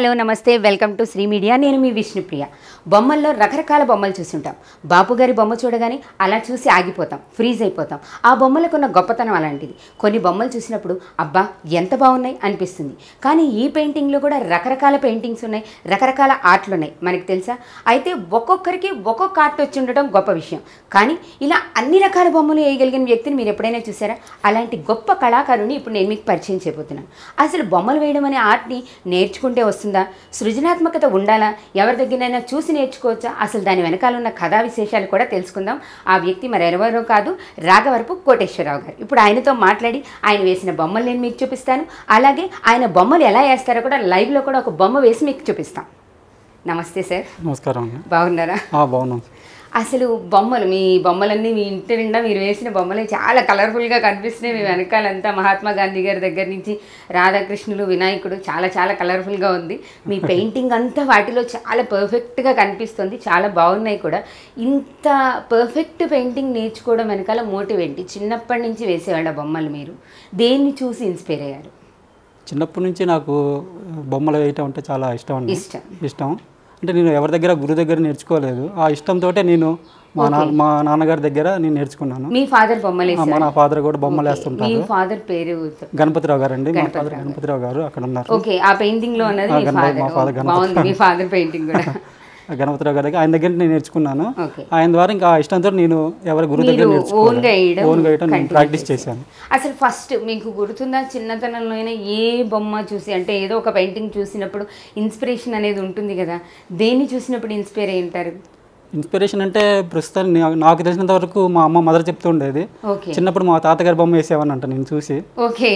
Hello నమస్తే welcome to Shri media నేను మీ విష్ణుప్రియ బొమ్మల్లో రకరకాల బొమ్మలు చూస్తుంటాం బాపు గారి బొమ్మ చూడగానే అలా చూసి ఆగిపోతాం ఫ్రీజ్ అయిపోతాం ఆ బొమ్మలకు ఉన్న గొప్పతనం అలాంటిది కొన్ని బొమ్మలు చూసినప్పుడు అబ్బా ఎంత బాగున్నాయి అనిపిస్తుంది కానీ ఈ పెయింటింగ్లో కూడా రకరకాల పెయింటింగ్స్ ఉన్నాయి రకరకాల ఆర్ట్లు ఉన్నాయి మనకి తెలుసా అయితే ఒక్కొక్కరికి ఒక్కొక్క ఆర్ట్ వచ్చి ఉండటం గొప్ప విషయం కానీ ఇలా అన్ని రకాల బొమ్మలు వేయగలిగిన వ్యక్తిని మీరు ఎప్పుడైనా చూసారా అలాంటి గొప్ప కళాకారుని ఇప్పుడు నేను మీకు పరిచయం చేయబోతున్నాను అసలు బొమ్మలు వేయడం అనే ఆర్ట్ని నేర్చుకుంటే వస్తుందా సృజనాత్మకత ఉండాలా ఎవరి దగ్గరైనా చూసి నేర్చుకోవచ్చా అసలు దాని వెనకాల ఉన్న కథా విశేషాలు కూడా తెలుసుకుందాం ఆ వ్యక్తి మరి ఎవరో కాదు రాఘవరపు కోటేశ్వరరావు గారు ఇప్పుడు ఆయనతో మాట్లాడి ఆయన వేసిన బొమ్మలు నేను మీకు చూపిస్తాను అలాగే ఆయన బొమ్మలు ఎలా వేస్తారో కూడా లైవ్లో కూడా ఒక బొమ్మ వేసి మీకు చూపిస్తాం నమస్తే సార్ నమస్కారం అండి బాగున్నారా ఆ, బాగున్నాం అసలు బొమ్మలు మీ బొమ్మలన్నీ మీ ఇంటి నిండా మీరు వేసిన బొమ్మలే చాలా కలర్ఫుల్గా కనిపిస్తున్నాయి మీ వెనకాలంతా మహాత్మా గాంధీ గారి దగ్గర నుంచి రాధాకృష్ణులు వినాయకుడు చాలా చాలా కలర్ఫుల్గా ఉంది మీ పెయింటింగ్ అంతా వాటిలో చాలా పర్ఫెక్ట్గా కనిపిస్తుంది చాలా బాగున్నాయి కూడా ఇంత పర్ఫెక్ట్ పెయింటింగ్ నేర్చుకోవడం వెనకాల మోటివ్ ఏంటి చిన్నప్పటి నుంచి వేసేవాళ్ళ బొమ్మలు మీరు దేన్ని చూసి ఇన్స్పైర్ అయ్యారు చిన్నప్పటి నుంచి నాకు బొమ్మలు వేయటం అంటే చాలా ఇష్టం అండి ఇష్టం ఇష్టం అంటే నేను ఎవరి దగ్గర గురువు దగ్గర నేర్చుకోలేదు ఆ ఇష్టంతో నేను మా నాన్న మా నాన్నగారి దగ్గర నేను నేర్చుకున్నాను మీ ఫాదర్ బొమ్మలు ఆ, మా నా ఫాదర్ కూడా బొమ్మలు వేస్తుంటారు మీ ఫాదర్ పేరు గణపతిరావు గారు అండి మా ఫాదర్ గణపతిరావు గారు అక్కడ ఉన్నారు ఓకే ఆ పెయింటింగ్ లో ఉన్నది మీ గణపతి- మా ఫాదర్ father బాగుంది మీ ఫాదర్ పెయింటింగ్ కూడా ఆ గణపతిరావు గారి దగ్గర ఆయన దగ్గర నేను నేర్చుకున్నాను ఓకే ఆయన ద్వారా ఇంకా ఆ ఇష్టంతో నేను ఎవరి గురువు దగ్గర మీరు నేర్చుకోలేదు ఓన్ గా వేయడం ఓన్ వేయటం నేను continue ప్రాక్టీస్ చేశారు. చేశాను అసలు ఫస్ట్ మీకు గుర్తుందా చిన్నతనంలో అయినా ఏ బొమ్మ చూసి అంటే ఏదో ఒక పెయింటింగ్ చూసినప్పుడు ఇన్స్పిరేషన్ అనేది ఉంటుంది కదా దేన్ని చూసినప్పుడు ఇన్స్పైర్ అయి ఉంటారు ఇన్స్పిరేషన్ అంటే ప్రస్తుతానికి నా- నాకు తెలిసినంత వరకు మా అమ్మ మదర్ చెప్తూ ఉండేది ఓకే చిన్నప్పుడు మా తాతగారి బొమ్మ వేసేవాని అంట నేను చూసి ఓకే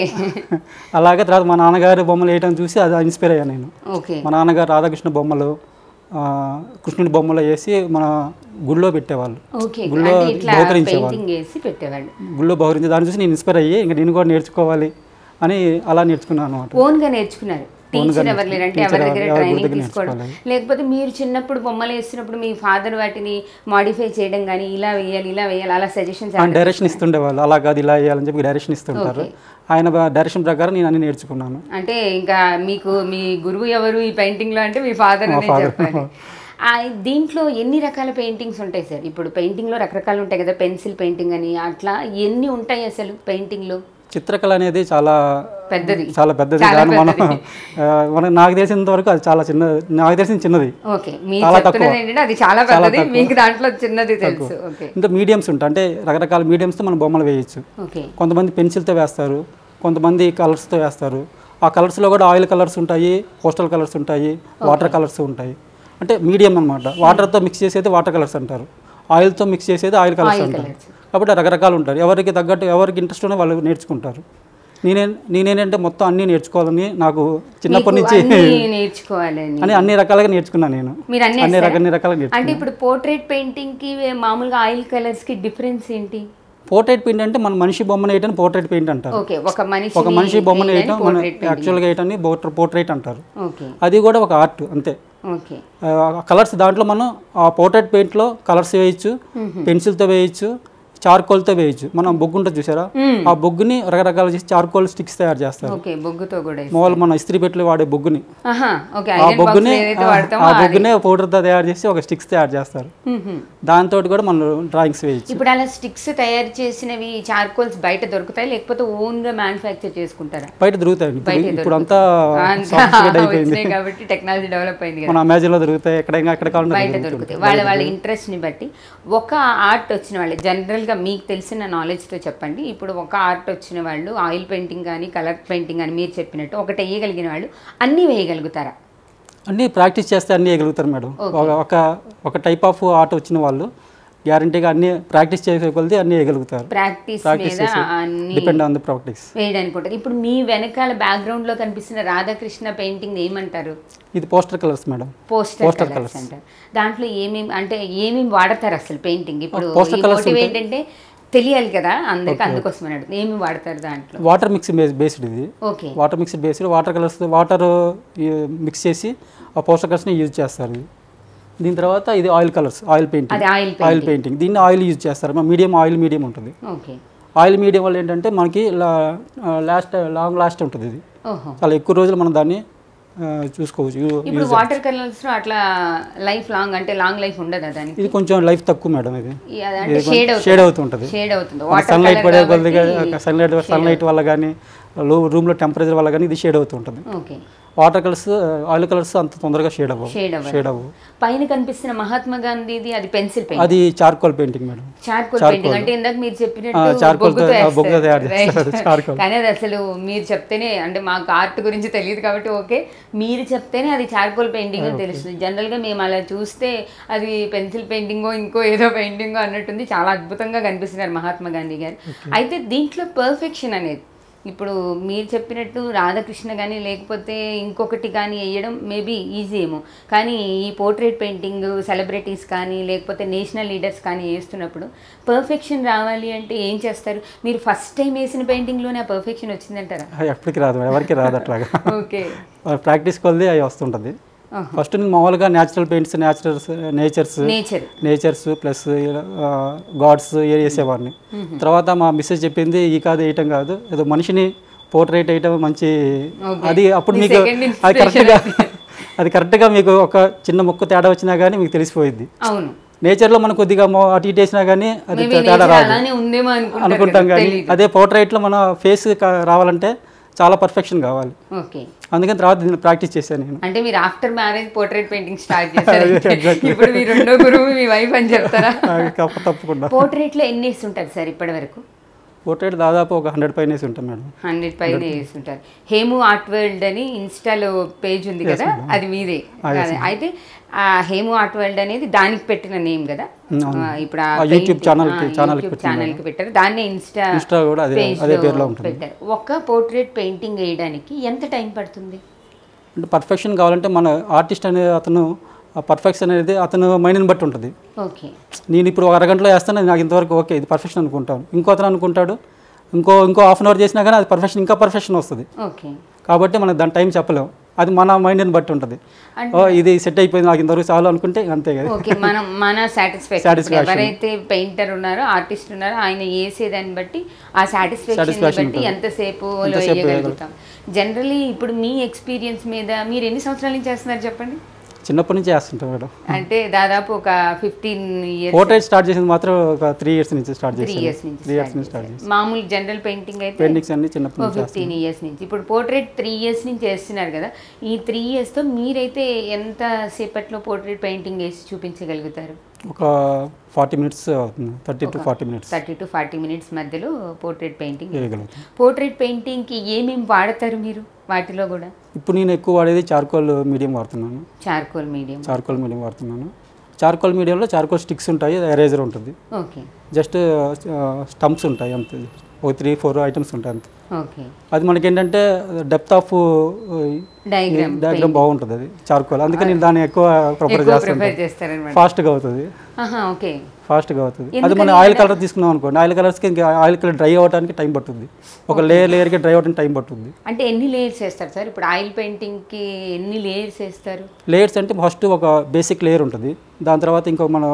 అలాగే తర్వాత మా నాన్నగారి బొమ్మలు వేయటం చూసి అది ఇన్స్పైర్ అయ్యాను నేను ఓకే మా నాన్నగారు రాధాకృష్ణ బొమ్మలు ఆ, కృష్ణుడి బొమ్మలు వేసి మన గుళ్ళో పెట్టేవాళ్ళు ఓకే గుళ్ళో అంటే ఇట్లా బహుకరించేవాళ్ళు. పెయింటింగ్ వేసి పెట్టేవాళ్ళు గుళ్ళో బహురించి దాన్ని చూసి నేను ఇన్స్పైర్ అయ్యి ఇంకా నేను కూడా నేర్చుకోవాలి అని అలా నేర్చుకున్నాను అనమాట ఓన్ గా నేర్చుకున్నారు టీచర్ ఎవరు లేరంటే ఎవరి దగ్గర ఎవరి ట్రైనింగ్ దగ్గర తీసుకోవడం నేర్చుకోవాలి. లేకపోతే మీరు చిన్నప్పుడు బొమ్మలు వేస్తున్నప్పుడు మీ ఫాదర్ వాటిని మాడిఫై చేయడం కానీ ఇలా వేయాలి ఇలా వేయాలి అలా సజెషన్స్ ఆయన డైరెక్షన్ ఇస్తుండేవాళ్ళు అలా కాదు ఇలా వేయాలని చెప్పి డైరెక్షన్ ఇస్తుంటారు ఆయన డైరెక్షన్ ప్రకారం నేను అన్ని నేర్చుకున్నాను అంటే ఇంకా మీకు మీ గురువు ఎవరు ఈ పెయింటింగ్ లో అంటే మీ ఫాదర్ అనే father. చెప్పాలి ఆ, దీంట్లో ఎన్ని రకాల పెయింటింగ్స్ ఉంటాయి సార్ ఇప్పుడు పెయింటింగ్ లో రకరకాలు ఉంటాయి కదా పెన్సిల్ పెయింటింగ్ అని అట్లా ఎన్ని ఉంటాయి అసలు పెయింటింగ్ లో చిత్రకళ అనేది చాలా పెద్దది చాలా పెద్దది చాలా కానీ మనం పెద్దది. ఆ, మనకు నాకు తెలిసినంత వరకు అది చాలా చిన్నది నాకు తెలిసిన చిన్నది ఓకే మీరు చాలా చెప్తున్నది ఏంటంటే అది చాలా పెద్దది మీకు దాంట్లో చిన్నది తెలుసు ఓకే ఇంకా మీడియంస్ ఉంటాయి అంటే రకరకాల మీడియంస్తో మనం బొమ్మలు వేయచ్చు ఓకే కొంతమంది పెన్సిల్తో వేస్తారు కొంతమంది కలర్స్తో వేస్తారు ఆ కలర్స్లో కూడా ఆయిల్ కలర్స్ ఉంటాయి పోస్టల్ కలర్స్ ఉంటాయి వాటర్ కలర్స్ ఉంటాయి అంటే మీడియం అన్నమాట వాటర్తో మిక్స్ చేసేది వాటర్ కలర్స్ అంటారు ఆయిల్తో మిక్స్ చేసేది ఆయిల్ కలర్స్ అంటారు కాబట్టి రకరకాలు ఉంటారు ఎవరికి తగ్గట్టు ఎవరికి ఇంట్రెస్ట్ ఉన్నా వాళ్ళు నేర్చుకుంటారు నేనే నేనేంటంటే మొత్తం అన్నీ నేర్చుకోవాలని నాకు చిన్నప్పటి నుంచి అన్నీ నేర్చుకోవాలని అని అన్ని రకాలుగా నేర్చుకున్నాను నేను మీరు అన్ని అన్ని వేస్తారా? రకాల అన్ని రకాలుగా నేర్చుకున్నాను అంటే ఇప్పుడు పోర్ట్రేట్ పెయింటింగ్ కి మామూలుగా ఆయిల్ కలర్స్ కి డిఫరెన్స్ ఏంటి పోర్ట్రేట్ పెయింట్ అంటే మన మనిషి బొమ్మను వేయటం పోర్ట్రేట్ పెయింట్ అంటారు ఓకే ఒక మనిషి ఒక మనిషి బొమ్మను వేయటం మన యాక్చువల్గా వేయటాన్ని పోర్ట్రేట్ అంటారు ఓకే అది కూడా ఒక ఆర్ట్ అంతే ఓకే కలర్స్ దాంట్లో మనం ఆ పోర్ట్రేట్ పెయింట్లో కలర్స్ వేయచ్చు పెన్సిల్తో వేయచ్చు చార్కోల్తో వేయచ్చు మనం బొగ్గు ఉంటుంది చూసారా ఆ బొగ్గుని రకరకాల చేసి చార్కోల్ స్టిక్స్ తయారు చేస్తారు ఓకే బొగ్గుతో కూడా వేస్తారు. మామూలు మన ఇస్త్రీ పెట్లు వాడే బొగ్గుని ఆహా ఓకే ఆ ఐరన్ బాక్స్ బొగ్గుని ఏదైతే ఆ- వాడతామో ఆ బొగ్గునే పౌడర్తో తయారు చేసి ఒక స్టిక్స్ తయారు చేస్తారు మ్మ్హ్మ్. దాంతో కూడా మనం డ్రాయింగ్స్ వేయచ్చు ఇప్పుడు అలా స్టిక్స్ తయారు చేసినవి చార్కోల్స్ బయట దొరుకుతాయి లేకపోతే ఓన్ గా మ్యానుఫ్యాక్చర్ చేసుకుంటారా బయట దొరుకుతాయి ఇప్పుడు బయటే ఇప్పుడు అంతా అంతా sophisticated అయిపోయింది వచ్చినాయి కాబట్టి టెక్నాలజీ డెవలప్ అయింది కదా మన అమెజాన్లో దొరుకుతాయి ఎక్కడైనా ఎక్కడ కావాలంటే బయట అక్కడ దొరుకుతాయి వాళ్ళ వాళ్ళ ఇంట్రెస్ట్ ని బట్టి ఒక ఆర్ట్ వచ్చిన వాళ్ళు జనరల్ గా మీకు తెలిసిన నాలెడ్జ్ తో చెప్పండి ఇప్పుడు ఒక ఆర్ట్ వచ్చిన వాళ్ళు ఆయిల్ పెయింటింగ్ కానీ కలర్ పెయింటింగ్ అని మీరు చెప్పినట్టు ఒకటి వేయగలిగిన వాళ్ళు అన్నీ వేయగలుగుతారా అన్నీ ప్రాక్టీస్ చేస్తే అన్నీ వేయగలుగుతారు మేడం ఒక- ఒక ఒక టైప్ ఆఫ్ ఆర్ట్ వచ్చిన వాళ్ళు గ్యారంటీగా అన్ని ప్రాక్టీస్ చేసే కొలిది అన్నీ వేయగలుగుతారు ప్రాక్టీస్ ప్రాక్టీస్ మీద చేసి అన్ని డిపెండ్ ఆన్ ది ప్రాక్టీస్ వేయడానికి ఉంటుంది ఇప్పుడు మీ వెనకాల బ్యాక్గ్రౌండ్ లో కనిపిస్తున్న రాధాకృష్ణ పెయింటింగ్ ఏమంటారు ఇది poster colours madam poster Poster colours అంటారు దాంట్లో ఏమేమి అంటే ఏమేమి వాడతారు అసలు పెయింటింగ్ ఇప్పుడు Poster ఈ colours motive ఏంటంటే తెలియాలి కదా అందరికి అందుకోసం అడుగుతుంది ఏమి వాడతారు దాంట్లో వాటర్ మిక్స్ బేస్డ్ ఇది okay water mixed based water colours water mix చేసి ఆ పోస్టర్ కలర్స్ని యూజ్ చేస్తారు ఇది దీని తర్వాత ఇది ఆయిల్ కలర్స్ ఆయిల్ పెయింటింగ్ అది ఆయిల్ ఆయిల్ పెయింటింగ్ దీన్ని ఆయిల్ యూజ్ చేస్తారు మీడియం ఆయిల్ మీడియం ఉంటుంది ఓకే ఆయిల్ మీడియం వల్ల ఏంటంటే మనకి లాస్ట్ లాంగ్ లాస్ట్ ఉంటుంది ఇది ఓహో చాలా ఎక్కువ రోజులు మనం దాన్ని ఆ, చూసుకోవచ్చు యూ- ఇప్పుడు వాటర్ కలర్స్ లో అట్లా లైఫ్ లాంగ్ అంటే లాంగ్ లైఫ్ ఉండదా దానికి ఇది కొంచెం లైఫ్ తక్కువ మేడం ఇది ఈ అది అంటే షేడ్ అవుతుంది షేడ్ అవుతుంటుంది షేడ్ అవుతుంది వాటర్ సన్లైట్ పడే కొద్దిగా సన్లైట్ సన్లైట్ వల్ల కానీ రూమ్లో టెంపరేచర్ వల్ల కానీ ఇది షేడ్ అవుతుంటుంది okay water colours oil colours అంత తొందరగా షేడ్ అవ్వవు షేడ్ అవ్వదు షేడ్ అవ్వవు పైన కనిపిస్తున్న మహాత్మా గాంధీది అది పెన్సిల్ పెయింట్ అది charcoal painting madam charcoal painting అంటే ఇందాక మీరు చెప్పినట్టు ఆ, charcoal బొగ్గుతో తో- ఆ, బొగ్గుతో వేస్తారు. తయారు చేస్తారు, Right. charcoal. కానీ అది అసలు మీరు చెప్తేనే అంటే మాకు ఆర్ట్ గురించి తెలియదు కాబట్టి ఓకే మీరు చెప్తేనే అది చార్కోల్ పెయింటింగ్ అని తెలుస్తుంది జనరల్ గా మేము అలా చూస్తే అది పెన్సిల్ పెయింటింగో ఇంకో ఏదో పెయింటింగో అన్నట్టుంది చాలా అద్భుతంగా కనిపిస్తున్నారు మహాత్మా గాంధీ గారు అయితే దీంట్లో పర్ఫెక్షన్ అనేది ఇప్పుడు మీరు చెప్పినట్టు రాధాకృష్ణ కానీ లేకపోతే ఇంకొకటి కానీ వేయడం మేబీ ఈజీ ఏమో కానీ ఈ పోర్ట్రేట్ పెయింటింగ్ సెలబ్రిటీస్ కానీ లేకపోతే నేషనల్ లీడర్స్ కానీ వేస్తున్నప్పుడు పర్ఫెక్షన్ రావాలి అంటే ఏం చేస్తారు మీరు ఫస్ట్ టైం వేసిన పెయింటింగ్లోనే ఆ పర్ఫెక్షన్ వచ్చిందంటారా అది ఎప్పటికి రాదు మేడం, ఎవరికి రాదు అట్లాగా ఓకే ప్రాక్టీస్ కొద్ది అవి వస్తుంటుంది ఫస్ట్ నేను మామూలుగా natural paints naturals natures nature natures plus gods వేసేవాడిని తర్వాత మా మిస్సెస్ చెప్పింది ఈ కాదు వేయటం కాదు ఏదో మనిషిని పోర్ట్రేట్ వేయటం మంచి Okay. అది అప్పుడు మీ మీకు second అది కరెక్ట్గా అది కరెక్ట్గా మీకు ఒక చిన్న ముక్క తేడా వచ్చినా కానీ మీకు తెలిసిపోయింది అవును నేచర్లో మనం కొద్దిగా మొ- అటు ఇటు వేసినా కానీ అది మేబీ తేడా నేచర్ రాదు అలానే ఉందేమో అనుకుంటారు అనుకుంటాం కదా, కానీ తెలీదు. అదే పోర్ట్రైట్లో మన ఫేస్ రావాలంటే చాలా పర్ఫెక్షన్ కావాలి ఓకే అందుకని తర్వాత దీన్ని ప్రాక్టీస్ చేశాను నేను అంటే మీరు after marriage portrait painting start చేశారు ఇప్పుడు మీ రెండో గురువు మీ వైఫ్ అని చెప్తారా తప్ప తప్పకుండా పోర్ట్రేట్ లో ఎన్ని వేస్తుంటారు సార్ ఇప్పటి వరకు పోర్ట్రైట్ దాదాపు ఒక హండ్రెడ్ పైన వేసి ఉంటాం మేడం హండ్రెడ్ పైన వేస్తుంటారు హేము ఆర్ట్ వరల్డ్ అని ఇన్స్టాలో పేజ్ ఉంది కదా అది మీదే అదే. అయితే ఆ హేము ఆర్ట్ వరల్డ్ అనేది దానికి పెట్టిన నేమ్ కదా ఆ, ఇప్పుడు ఆ ఆ యూట్యూబ్ paint- ఛానల్ కి- ఆ, ఛానల్ కి యూట్యూబ్ పెట్టిన ఛానల్ కి పెట్టారు దాన్ని ఇన్స్టా ఇన్స్టా కూడా అదే పేజ్ అదే లో పేరులో ఉంటుంది పెట్టారు ఒక్క పోర్ట్రేట్ పెయింటింగ్ వేయడానికి ఎంత టైం పడుతుంది అంటే పర్ఫెక్షన్ కావాలంటే మన ఆర్టిస్ట్ అనే అతను ఆ పర్ఫెక్షన్ అనేది అతను మైండ్ని బట్టి ఉంటుంది ఓకే నేను ఇప్పుడు ఒక అరగంటలో వేస్తాను నాకు ఇంతవరకు ఓకే ఇది పర్ఫెక్షన్ అనుకుంటాను ఇంకో అతను అనుకుంటాడు ఇంకో ఇంకో హాఫ్ అన్ అవర్ చేసినా కానీ అది పర్ఫెక్షన్ ఇంకా పర్ఫెక్షన్ వస్తుంది ఓకే కాబట్టి మనం దాని టైం చెప్పలేం అది మన మైండ్ని బట్టి ఉంటుంది అంటే- ఓ ఇది సెట్ అయిపోయింది నాకు ఇంతవరకు చాలు అనుకుంటే అంతే కదా ఓకే మనం మన సాటిస్ఫాక్షన్ Satisfaction. ఎవరైతే పెయింటర్ ఉన్నారో ఆర్టిస్ట్ ఉన్నారో ఆయన వేసేదాన్ని బట్టి ఆ సాటిస్ఫాక్షన్ Satisfaction బట్టి ఉంటుంది. ఎంతసేపు ఎంతసేపు వేయగలుగుతాం జనరలీ ఇప్పుడు మీ ఎక్స్పీరియన్స్ మీద మీరు ఎన్ని సంవత్సరాల నుంచి చేస్తున్నారు చెప్పండి చిన్నప్పటి నుంచి చేస్తుంటాం మేడం అంటే దాదాపు ఒక ఫిఫ్టీన్ ఇయర్స్ పోర్ట్రైట్ స్టార్ట్ చేసింది మాత్రం ఒక త్రీ ఇయర్స్ నుంచి స్టార్ట్ త్రీ చేసాను ఇయర్స్ నుంచి త్రీ ఇయర్స్ start నుంచి స్టార్ట్ చేశారు. చేసాను మామూలు జనరల్ పెయింటింగ్ అయితే పెయింటింగ్స్ అన్ని చిన్నప్పటి నుంచి చేస్తాను ఫిఫ్టీన్ ఇయర్స్ నుంచి ఇప్పుడు పోర్ట్రేట్ త్రీ ఇయర్స్ నుంచి చేస్తున్నారు కదా ఈ త్రీ ఇయర్స్తో మీరైతే ఎంత సేపట్లో పోర్ట్రేట్ పెయింటింగ్ వేసి చూపించగలుగుతారు ఒక ఫార్టీ మినిట్స్ అవుతుంది thirty to forty minutes thirty to forty minutes మధ్యలో పోర్ట్రేట్ పెయింటింగ్ వేయగలుగుతాం పోర్ట్రేట్ పెయింటింగ్కి ఏమేమి వాడతారు మీరు వాటిలో కూడా ఇప్పుడు నేను ఎక్కువ వాడేది చార్కోల్ మీడియం వాడుతున్నాను చార్కోల్ మీడియం చార్కోల్ మీడియం వాడుతున్నాను చార్కోల్ మీడియంలో చార్కోల్ స్టిక్స్ ఉంటాయి ఎరేజర్ ఉంటుంది ఓకే జస్ట్ స్టంప్స్ ఉంటాయి అంతే ఒక త్రీ ఫోర్ ఐటమ్స్ ఉంటాయి అంతే ఓకే అది మనకి ఏంటంటే డెప్త్ ఆఫ్ డయాగ్రామ్ డయాగ్రామ్ బాగుంటుంది అది చార్కోల్ అందుకని నేను దాన్ని ఎక్కువ ప్రిఫర్ ఎక్కువ చేస్తాను ప్రిఫర్ చేస్తారనమాట ఫాస్ట్గా అవుతుంది ఆహా ఓకే ఫాస్ట్గా అవుతుంది అది మనం ఆయిల్ కలర్ తీసుకున్నాం అనుకోండి ఆయిల్ కలర్స్కి ఇంకా ఆయిల్ కలర్ డ్రై అవ్వడానికి టైం పడుతుంది ఒక లేయర్ లేయర్కి డ్రై అవ్వడానికి టైం పడుతుంది అంటే ఎన్ని లేయర్స్ వేస్తారు సార్ ఇప్పుడు ఆయిల్ పెయింటింగ్కి ఎన్ని లేయర్స్ వేస్తారు లేయర్స్ అంటే ఫస్ట్ ఒక బేసిక్ లేయర్ ఉంటుంది దాని తర్వాత ఇంకో మన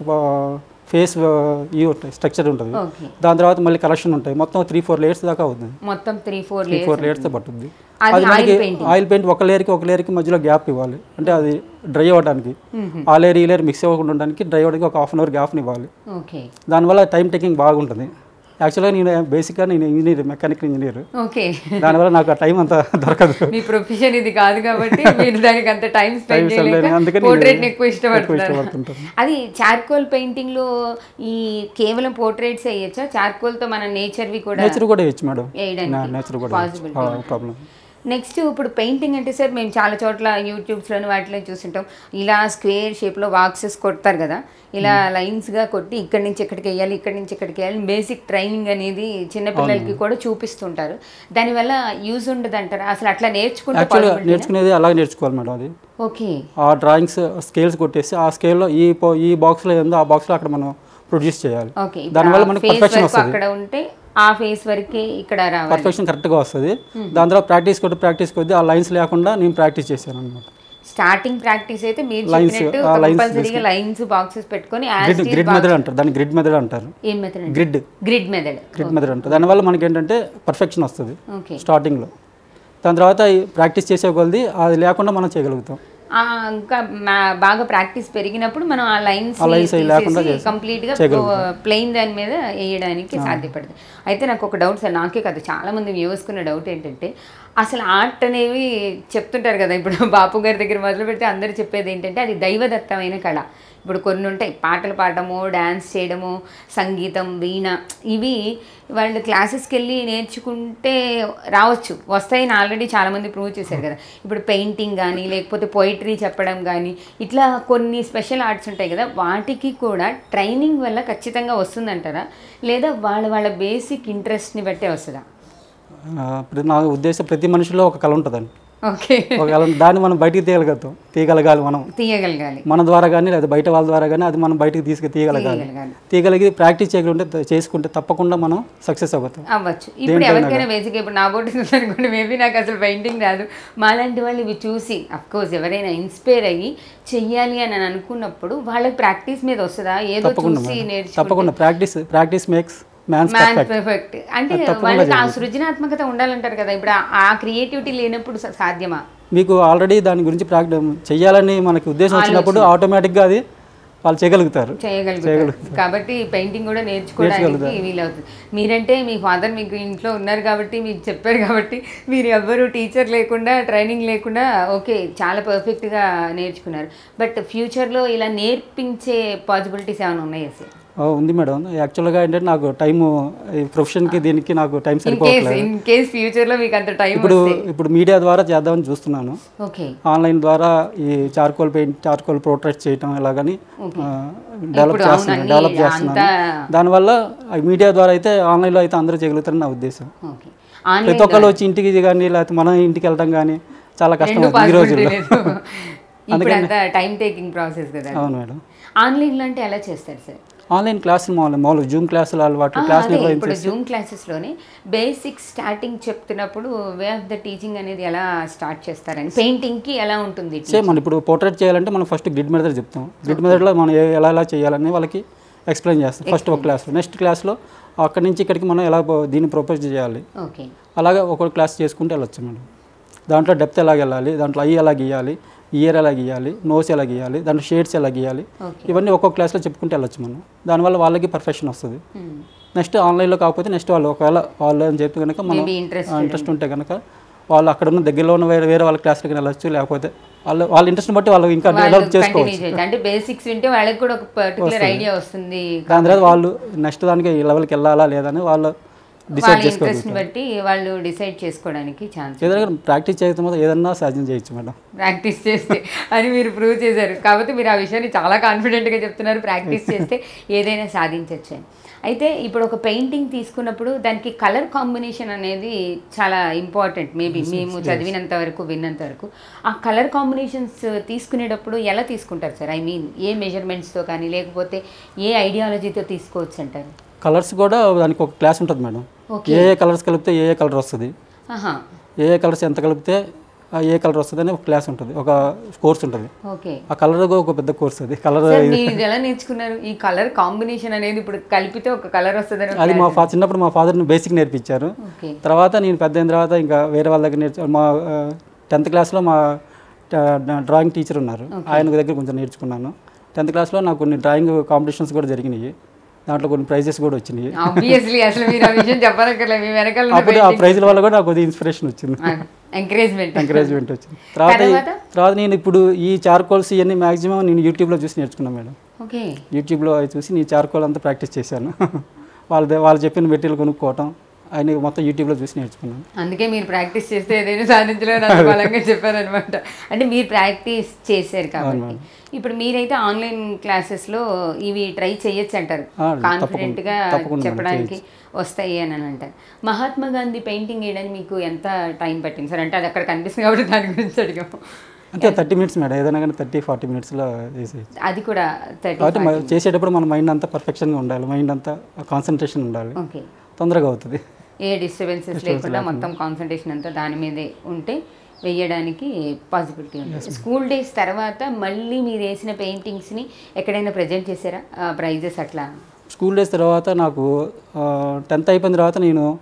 ఫేస్ ఈ ఉంటాయి స్ట్రక్చర్ ఉంటుంది ఓకే దాని తర్వాత మళ్ళీ కలెక్షన్ ఉంటాయి మొత్తం త్రీ ఫోర్ లేయర్స్ దాకా అవుతుంది మొత్తం three four three four layers layers పట్టుద్ది అది అది మనకి ఆయిల్ పెయింటింగ్ ఆయిల్ పెయింట్ ఒక లేయర్కి ఒక లేయర్కి మధ్యలో గ్యాప్ ఇవ్వాలి అంటే అది డ్రై అవ్వడానికి ఆ లేయర్ ఈ లేయర్ మిక్స్ అవ్వకుండా ఉండడానికి డ్రై అవ్వడానికి ఒక హాఫ్ అన్ అవర్ గ్యాప్ని ఇవ్వాలి ఓకే దానివల్ల టైం టేకింగ్ బాగుంటుంది యాక్చువల్గా నేను బేసిక్గా నేను ఇంజనీర్ మెకానికల్ ఇంజనీర్ ఓకే దానివల్ల నాకు ఆ టైం అంత దొరకదు మీ ప్రొఫెషన్ ఇది కాదు కాబట్టి మీరు దానికి అంత టైం స్పెండ్ spend చేయలేను. అందుకని చేయలేక పోర్ట్రేట్ నేను ఎక్కువ ఇష్టపడుతున్నారు ఇష్టపడుతుంటాను. అది చార్కోల్ పెయింటింగ్ లో ఈ కేవలం పోర్ట్రేట్స్ వేయచ్చా చార్కోల్ తో మన నేచర్ వి కూడా నేచర్ కూడా వేయచ్చు మేడం వేయడానికి నేచర్ కూడా possibility ప్రాబ్లం నెక్స్ట్ ఇప్పుడు పెయింటింగ్ అంటే సార్ మేము చాలా చోట్ల యూట్యూబ్స్లోని వాటిలో చూస్తుంటాం ఇలా స్క్వేర్ షేప్లో బాక్సెస్ కొడతారు కదా ఇలా లైన్స్గా కొట్టి ఇక్కడి నుంచి ఇక్కడికి వేయాలి ఇక్కడి నుంచి ఇక్కడికి వేయాలి బేసిక్ ట్రైనింగ్ అనేది చిన్నపిల్లలకి కూడా చూపిస్తుంటారు దానివల్ల యూజ్ ఉండదు అంటారా అసలు అట్లా నేర్చుకుంటే యాక్చువల్గా నేర్చుకునేది అలాగే నేర్చుకోవాలి మేడం అది ఓకే ఆ డ్రాయింగ్స్ స్కేల్స్ కొట్టేసి ఆ స్కేల్లో ఈ పో- ఈ బాక్స్లో ఏందో ఆ బాక్స్లో అక్కడ మనం ప్రొడ్యూస్ చేయాలి ఓకే దానివల్ల మనకి ఫేస్ perfection వరకు వస్తది. అక్కడ ఉంటే ఆ ఫేస్ వరకే ఇక్కడ రావాలి పర్ఫెక్షన్ కరెక్ట్గా వస్తుంది దాని తర్వాత ప్రాక్టీస్ కొద్ది ప్రాక్టీస్ కొద్ది ఆ లైన్స్ లేకుండా నేను ప్రాక్టీస్ చేశాను అనమాట స్టార్టింగ్ ప్రాక్టీస్ అయితే మీరు Lines, చెప్పినట్టు ఆ lines కంపల్సరీగా లైన్స్ బాక్సెస్ పెట్టుకొని గ్రిడ్ గ్రిడ్ మెథడ్ అంటారు దాన్ని గ్రిడ్ మెథడ్ అంటారు ఏం method grid grid method grid method అంటారు దానివల్ల మనకి ఏంటంటే పర్ఫెక్షన్ వస్తుంది ఓకే స్టార్టింగ్లో దాని తర్వాత ప్రాక్టీస్ చేసే కొలది అది లేకుండా మనం చేయగలుగుతాం ఆ, ఇంకా మా- బాగా ప్రాక్టీస్ పెరిగినప్పుడు మనం ఆ లైన్స్ ఆ lines అవి లేకుండా చేస్తాం. కంప్లీట్ గా ప్లెయిన్ దాని మీద వేయడానికి సాధ్యపడుతుంది అయితే నాకు ఒక డౌట్ సార్ నాకే కాదు చాలా మంది వ్యూవర్స్కున్న డౌట్ ఏంటంటే అసలు ఆర్ట్ అనేవి చెప్తుంటారు కదా ఇప్పుడు బాపు గారి దగ్గర మొదలు పెడితే అందరూ చెప్పేది ఏంటంటే అది దైవదత్తమైన కళ ఇప్పుడు కొన్ని ఉంటాయి పాటలు పాడటము డ్యాన్స్ చేయడము సంగీతం వీణ ఇవి వాళ్ళు క్లాసెస్కి వెళ్ళి నేర్చుకుంటే రావచ్చు వస్తాయని ఆల్రెడీ చాలామంది ప్రూవ్ చేశారు కదా ఇప్పుడు పెయింటింగ్ కానీ లేకపోతే పోయిటరీ చెప్పడం కానీ ఇట్లా కొన్ని స్పెషల్ ఆర్ట్స్ ఉంటాయి కదా వాటికి కూడా ట్రైనింగ్ వల్ల ఖచ్చితంగా వస్తుందంటారా లేదా వాళ్ళ వాళ్ళ బేసిక్ ఇంట్రెస్ట్ని బట్టే వస్తుందా ఆ, ప్రతి- నా ఉద్దేశం ప్రతి మనిషిలో ఒక కళ ఉంటుందండి ఓకే ఒక కళ దాన్ని మనం బయటికి తీయగలుగుతాం తీయగలగాలి మనం తీయగలగాలి మన ద్వారా కానీ లేదా బయట వాళ్ళ ద్వారా కానీ అది మనం బయటికి తీసుకు తీయగలగాలి తీయగలగాలి తీయగలిగి ప్రాక్టీస్ చేయగలిగితే చేసుకుంటే తప్పకుండా మనం సక్సెస్ అవుతాం అవ్వచ్చు ఇప్పుడు ఎవరికైనా బేసిక్ ఇప్పుడు నా బోటి అనుకోండి మేబీ నాకు అసలు పెయింటింగ్ రాదు మాలాంటి వాళ్ళు ఇవి చూసి కోర్స్ ఎవరైనా ఇన్స్పైర్ అయ్యి చెయ్యాలి అని అనుకున్నప్పుడు వాళ్ళకి ప్రాక్టీస్ మీద వస్తుందా ఏదో తప్పకుండా చూసి మేడం. నేర్చుకుంటే తప్పకుండా practice practice makes mans man perfect perfect అంటే వాళ్ళకి ఆ సృజనాత్మకత ఉండాలంటారు కదా ఇప్పుడు ఆ- ఆ క్రియేటివిటీ లేనప్పుడు స- సాధ్యమా మీకు ఆల్రెడీ దాని గురించి ప్రాక్టీస్ చెయ్యాలని మనకి ఉద్దేశం వచ్చినప్పుడు ఆటోమేటిక్గా అది వాళ్ళు చేయగలుగుతారు చేయగలుగుతారు కాబట్టి పెయింటింగ్ కూడా నేర్చుకోవడానికి వీలవుతుంది మీరంటే మీ ఫాదర్ మీకు ఇంట్లో ఉన్నారు కాబట్టి మీకు చెప్పారు కాబట్టి మీరు ఎవ్వరు టీచర్ లేకుండా ట్రైనింగ్ లేకుండా ఓకే చాలా పర్ఫెక్ట్గా నేర్చుకున్నారు బట్ ఫ్యూచర్లో ఇలా నేర్పించే పాసిబిలిటీస్ ఏమైనా ఉన్నాయా సార్ ఆ, ఉంది మేడం యాక్చువల్గా ఏంటంటే నాకు టైము ఈ ప్రొఫెషన్కి దీనికి నాకు టైం ఇన్ కేస్ సరిపోవట్లేదు ఇన్ కేస్ ఫ్యూచర్లో మీకు అంత టైం ఇప్పుడు ఇప్పుడు మీడియా ద్వారా చేద్దామని చూస్తున్నాను ఓకే ఆన్లైన్ ద్వారా ఈ చార్కోల్ పెయింట్ చార్కోల్ పోర్ట్రేట్ చేయటం ఇలాగని డెవలప్ ఇప్పుడు చేస్తున్నాను అవునండి, డెవలప్ చేస్తున్నాను దానివల్ల ఈ మీడియా ద్వారా అయితే ఆన్లైన్లో అయితే అందరూ చేయగలుగుతారని నా ఉద్దేశం ఓకే ఆన్లైన్ ప్రతి ఒక్కళ్ళు వచ్చి ఇంటికి కానీ లేకపోతే మనం ఇంటికి వెళ్ళడం కానీ చాలా కష్టం రెండు అవుతుంది ఈ పాసిబిలిటీ రోజుల్లో లేదు ఇప్పుడు అంతా టైం టేకింగ్ ప్రాసెస్ కదా అవును మేడం ఆన్లైన్లో అంటే ఎలా చేస్తారు సార్ ఆన్లైన్ క్లాసులు మామూలు మామూలు జూమ్ క్లాసులు వాళ్ళు వాటి క్లాస్ అదే ఇప్పుడు జూమ్ క్లాసెస్లోనే బేసిక్ స్టార్టింగ్ చెప్తున్నప్పుడు వే ఆఫ్ ద టీచింగ్ అనేది ఎలా స్టార్ట్ చేస్తారని పెయింటింగ్కి ఎలా ఉంటుంది సేమ్ మనం ఇప్పుడు పోర్ట్రేట్ చేయాలంటే మనం ఫస్ట్ గ్రిడ్ మెథడ్ చెప్తాం గ్రిడ్ మెథడ్లో మనం ఏ- ఎలా ఎలా చేయాలని వాళ్ళకి ఎక్స్ప్లెయిన్ చేస్తాం ఫస్ట్ ఒక క్లాస్లో నెక్స్ట్ క్లాస్లో అక్కడి నుంచి ఇక్కడికి మనం ఎలా పో- దీన్ని ప్రపోజ్ చేయాలి ఓకే అలాగే ఒక్కొక్క క్లాస్ చేసుకుంటూ వెళ్ళొచ్చు మనం దాంట్లో డెప్త్ ఎలా వెళ్ళాలి దాంట్లో ఐ ఎలా గీయాలి ఇయర్ ఎలా గీయాలి నోస్ ఎలా గీయాలి దాంట్లో షేడ్స్ ఎలా గీయాలి ఓకే ఇవన్నీ ఒక్కొక్క క్లాస్లో చెప్పుకుంటూ వెళ్ళొచ్చు మనం దానివల్ల వాళ్ళకి పర్ఫెక్షన్ వస్తుంది నెక్స్ట్ ఆన్లైన్లో కాకపోతే నెక్స్ట్ వాళ్ళు ఒకవేళ వాళ్ళు అని చెప్పి కనుక మనం మేబీ ఇంట్రెస్ట్ ఇంట్రెస్ట్ ఉంటే కనుక వాళ్ళు అక్కడ ఉన్న దగ్గరలో ఉన్న వేరే వేరే వాళ్ళ క్లాస్లకి వెళ్ళొచ్చు లేకపోతే వాళ్ళు వాళ్ళ ఇంట్రెస్ట్ బట్టి వాళ్ళు ఇంకా డెవలప్ చేసుకోవచ్చు కంటిన్యూ చేయొచ్చు అంటే బేసిక్స్ వింటే వాళ్ళకి కూడా ఒక పర్టికులర్ ఐడియా వస్తుంది దాని తర్వాత వాళ్ళు నెక్స్ట్ దానికి ఈ లెవెల్కి వెళ్ళాలా లేదని వాళ్ళు డిసైడ్ వాళ్ళ చేసుకోవచ్చు ఇంట్రెస్ట్ని బట్టి వాళ్ళు డిసైడ్ చేసుకోవడానికి ఛాన్స్ ఏదైనా ప్రాక్టీస్ చేయడం వల్ల ఏదన్నా సాధ్యం చేయొచ్చు మేడం ప్రాక్టీస్ చేస్తే అని మీరు ప్రూవ్ చేశారు కాబట్టి మీరు ఆ విషయాన్ని చాలా కాన్ఫిడెంట్గా చెప్తున్నారు ప్రాక్టీస్ చేస్తే ఏదైనా సాధించవచ్చు అని అయితే ఇప్పుడు ఒక పెయింటింగ్ తీసుకున్నప్పుడు దానికి కలర్ కాంబినేషన్ అనేది చాలా ఇంపార్టెంట్ మేబీ మేము చదివినంత వరకు విన్నంత వరకు ఆ కలర్ కాంబినేషన్స్ తీసుకునేటప్పుడు ఎలా తీసుకుంటారు సార్ ఐ మీన్ ఏ మెజర్మెంట్స్తో కానీ లేకపోతే ఏ ఐడియాలజీతో తీసుకోవచ్చు అంటారు కలర్స్ కూడా దానికి ఒక క్లాస్ ఉంటుంది మేడం ఓకే ఏ ఏ కలర్స్ కలిపితే ఏ ఏ కలర్ వస్తుంది ఆహా ఏ ఏ కలర్స్ ఎంత కలిపితే ఆ ఏ కలర్ వస్తుంది అని ఒక క్లాస్ ఉంటుంది ఒక కోర్స్ ఉంటుంది ఓకే ఆ కలర్ ఒక పెద్ద కోర్స్ అది కలర్ సార్ మీరు ఇది ఎలా నేర్చుకున్నారు ఈ కలర్ కాంబినేషన్ అనేది ఇప్పుడు కలిపితే ఒక కలర్ వస్తుందని అది మా ఫా చిన్నప్పుడు మా ఫాదర్ని బేసిక్ నేర్పించారు ఓకే తర్వాత నేను పెద్ద అయిన తర్వాత ఇంకా వేరే వాళ్ళ దగ్గర నేర్చు మా టెన్త్ క్లాస్లో మా డ్రాయింగ్ టీచర్ ఉన్నారు ఆయన దగ్గర కొంచెం నేర్చుకున్నాను టెన్త్ క్లాస్లో నాకు కొన్ని డ్రాయింగ్ కాంపిటీషన్స్ కూడా జరిగినాయి దాంట్లో కొన్ని ప్రైజెస్ కూడా వచ్చినాయి ఆబ్వియస్లీ అసలు మీరు ఆ విషయం చెప్పనక్కర్లేదు మీ వెనకాల అప్పుడు ఆ ప్రైజ్ల వల్ల కూడా నాకు కొద్దిగా ఇన్స్పిరేషన్ వచ్చింది ఎంకరేజ్మెంట్ ఎంకరేజ్మెంట్ వచ్చింది తర్వాత తర్వాత? తర్వాత నేను ఇప్పుడు ఈ చార్కోల్స్ ఇవన్నీ మాక్సిమం నేను యూట్యూబ్లో చూసి నేర్చుకున్నాను మేడం ఓకే యూట్యూబ్లో అవి చూసి నేను చార్కోల్ అంతా ప్రాక్టీస్ చేశాను వాళ్ళ వాళ్ళు చెప్పిన మెటీరియల్ కొనుక్కోవటం ఆయన మొత్తం యూట్యూబ్లో చూసి నేర్చుకున్నాను అందుకే మీరు ప్రాక్టీస్ చేస్తే ఏదైనా సాధించలేని అంత బలంగా చెప్పారనమాట అంటే మీరు ప్రాక్టీస్ చేశారు కాబట్టి ఇప్పుడు మీరైతే ఆన్లైన్ క్లాసెస్లో ఇవి ట్రై చేయొచ్చు అంటారు ఆ, కాన్ఫిడెంట్ గా తప్పకుండా మేడం, చెప్పడానికి వస్తాయి అని అని అంటారు మహాత్మా గాంధీ పెయింటింగ్ వేయడానికి మీకు ఎంత టైం పట్టింది సార్ అంటే అది అక్కడ కనిపిస్తుంది కాబట్టి దాని గురించి అడిగాము అంటే థర్టీ మినిట్స్ మేడం ఏదైనా కానీ థర్టీ ఫార్టీ మినిట్స్లో చేసేయచ్చు అది కూడా థర్టీ కాబట్టి మ- చేసేటప్పుడు మన మైండ్ అంతా పర్ఫెక్షన్గా ఉండాలి మైండ్ అంతా కాన్సన్ట్రేషన్ ఉండాలి ఓకే తొందరగా అవుతుంది ఏ డిస్టర్బెన్సెస్ లేకుండా మొత్తం కాన్సన్ట్రేషన్ అంతా దాని మీదే ఉంటే వేయడానికి పాసిబిలిటీ ఉంది స్కూల్ డేస్ తర్వాత మళ్ళీ మీరు వేసిన పెయింటింగ్స్ని ఎక్కడైనా ప్రజెంట్ చేశారా ప్రైజెస్ అట్లా స్కూల్ డేస్ తర్వాత నాకు టెన్త్ అయిపోయిన తర్వాత నేను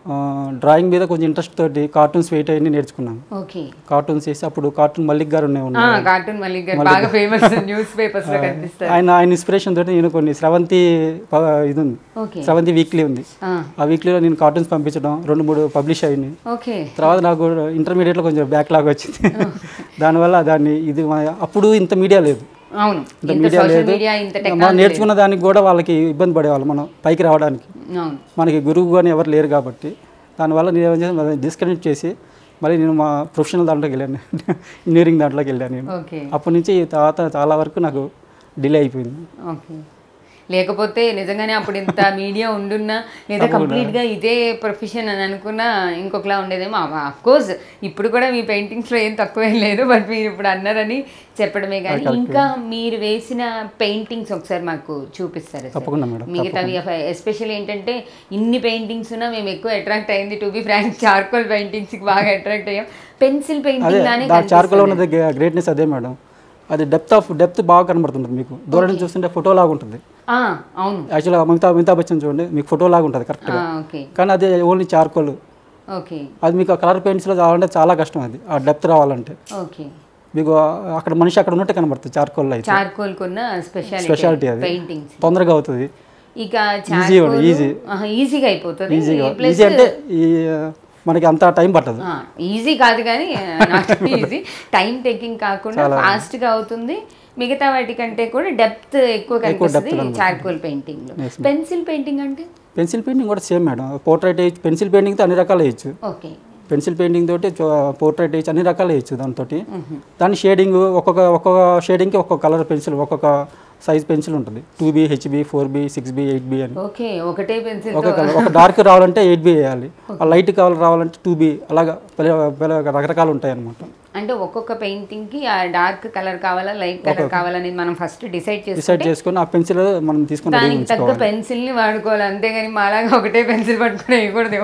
ఆ, డ్రాయింగ్ మీద కొంచెం ఇంట్రెస్ట్ తోటి కార్టూన్స్ వెయిట్ అయ్యి నేర్చుకున్నాను ఓకే కార్టూన్స్ వేసి అప్పుడు కార్టూన్ మల్లిక్ గారు ఉన్నాయి ఆ, కార్టూన్ మల్లిక్ గారు బాగా ఫేమస్ న్యూస్ పేపర్స్ లో కనిపిస్తారు ఆయన ఆయన ఇన్స్పిరేషన్ తోటి నేను కొన్ని స్రవంతి ప- ఇది ఉంది ఓకే స్రవంతి వీక్లీ ఉంది ఆ, ఆ వీక్లీలో నేను కార్టూన్స్ పంపించడం రెండు మూడు పబ్లిష్ అయినాయి ఓకే తర్వాత నాకు ఇంటర్మీడియట్లో కొంచెం బ్యాక్ లాగ్ వచ్చింది దానివల్ల దాన్ని ఇది మా- అప్పుడు ఇంత మీడియా లేదు అవును ఇంత ఇంత మీడియా సోషల్ లేదు మీడియా ఇంత మనం టెక్నాలజీ నేర్చుకున్న దానికి కూడా వాళ్ళకి ఇబ్బంది పడేవాళ్ళు మనం పైకి రావడానికి అవును మనకి గురువు కానీ ఎవరు లేరు కాబట్టి దానివల్ల నేను ఏం చేశాను డిస్కనెక్ట్ చేసి మళ్ళీ నేను మా ప్రొఫెషనల్ దాంట్లోకి వెళ్ళాను ఇంజనీరింగ్ దాంట్లోకి వెళ్ళాను నేను ఓకే అప్పటి నుంచి తర్వాత చాలా వరకు నాకు డిలే అయిపోయింది ఓకే లేకపోతే నిజంగానే అప్పుడు ఇంత మీడియా ఉండున్నా లేదా కంప్లీట్గా ఇదే ప్రొఫెషన్ అని అనుకున్నా ఇంకొకలా ఉండేదేమో అఫ్ కోర్స్ ఇప్పుడు కూడా మీ పెయింటింగ్స్లో ఏం తక్కువేం లేదు బట్ మీరు ఇప్పుడు అన్నారని చెప్పడమే కానీ ఇంకా మీరు వేసిన పెయింటింగ్స్ ఒకసారి మాకు చూపిస్తారు సార్ తప్పకుండా మేడం మిగతావి ఎస్పెషల్ ఏంటంటే ఇన్ని పెయింటింగ్స్ ఉన్నా మేము ఎక్కువ అట్రాక్ట్ అయింది టు బి ఫ్రాంక్ చార్కోల్ పెయింటింగ్స్కి బాగా అట్రాక్ట్ అయ్యాం పెన్సిల్ అదే పెయింటింగ్ లానే దాని చార్కోలో ఉన్నది గ్రేట్నెస్ అదే మేడం అది డెప్త్ ఆఫ్ డెప్త్ బాగా కనబడుతుంది మీకు దూరం నుంచి చూస్తుంటే ఫోటో లాగా ఉంటుంది ఆ, అవును యాక్చువల్గా అమితాబ్ అమితాబ్ బచ్చన్ చూడండి మీకు ఫోటో లాగా ఉంటుంది కరెక్ట్గా ఓకే కానీ అది ఓన్లీ చార్కోల్ ఓకే అది మీకు కలర్ పెయింట్స్లో కావాలంటే చాలా కష్టం అది ఆ డెప్త్ రావాలంటే ఓకే మీకు ఆ- అక్కడ మనిషి అక్కడ ఉన్నట్టు కనబడుతుంది చార్కోల్లో అయితే చార్కోల్ కొన్న స్పెషాలిటీ స్పెషాలిటీ అది పెయింటింగ్స్ తొందరగా అవుతుంది ఇక Easy ఉంది, easy. ఈజీగా అయిపోతుంది ఈజీగా ప్లస్ ఈజీ అంటే ఈ మనకి అంత టైం పట్టదు ఈజీ కాదు కానీ నాట్ ఈజీ టైం టేకింగ్ కాకుండా ఫాస్ట్ గా అవుతుంది మిగతా వాటికంటే కూడా డెప్త్ ఎక్కువ కనిపిస్తుంది చార్కోల్ పెయింటింగ్ లో పెన్సిల్ పెయింటింగ్ అంటే పెన్సిల్ పెయింటింగ్ కూడా సేమ్ మేడం పోర్ట్రైట్ వేయచ్చు పెన్సిల్ పెయింటింగ్తో అన్ని రకాలు వేయచ్చు ఓకే పెన్సిల్ పెయింటింగ్ తోటి పోర్ట్రైట్ వేయచ్చు అన్ని రకాలు వేయచ్చు దాంతో దాని షేడింగ్ ఒక్కొక్క ఒక్కొక్క షేడింగ్కి ఒక్కొక్క కలర్ పెన్సిల్ ఒక్కొక్క సైజ్ పెన్సిల్ ఉంటుంది two B HB four B six B eight B అని ఓకే ఒకటే పెన్సిల్ ఒక కలర్ ఒక డార్క్ రావాలంటే ఎయిట్ బి వేయాలి ఆ లైట్ కలర్ రావాలంటే టూ బి అలాగా పలు- పలు- రకరకాలు ఉంటాయి అనమాట అంటే ఒక్కొక్క పెయింటింగ్ కి ఆ డార్క్ కలర్ కావాలా లైట్ కలర్ కావాలనేది మనం ఫస్ట్ డిసైడ్ డిసైడ్ చేసుకుంటే చేసుకొని ఆ పెన్సిల్ మనం తీసుకుని రెడీ దానికి తగ్గ పెన్సిల్ ని వాడుకోవాలి అంతేగాని మాలాగా ఒకటే పెన్సిల్ పట్టుకుని వేయకూడదేమో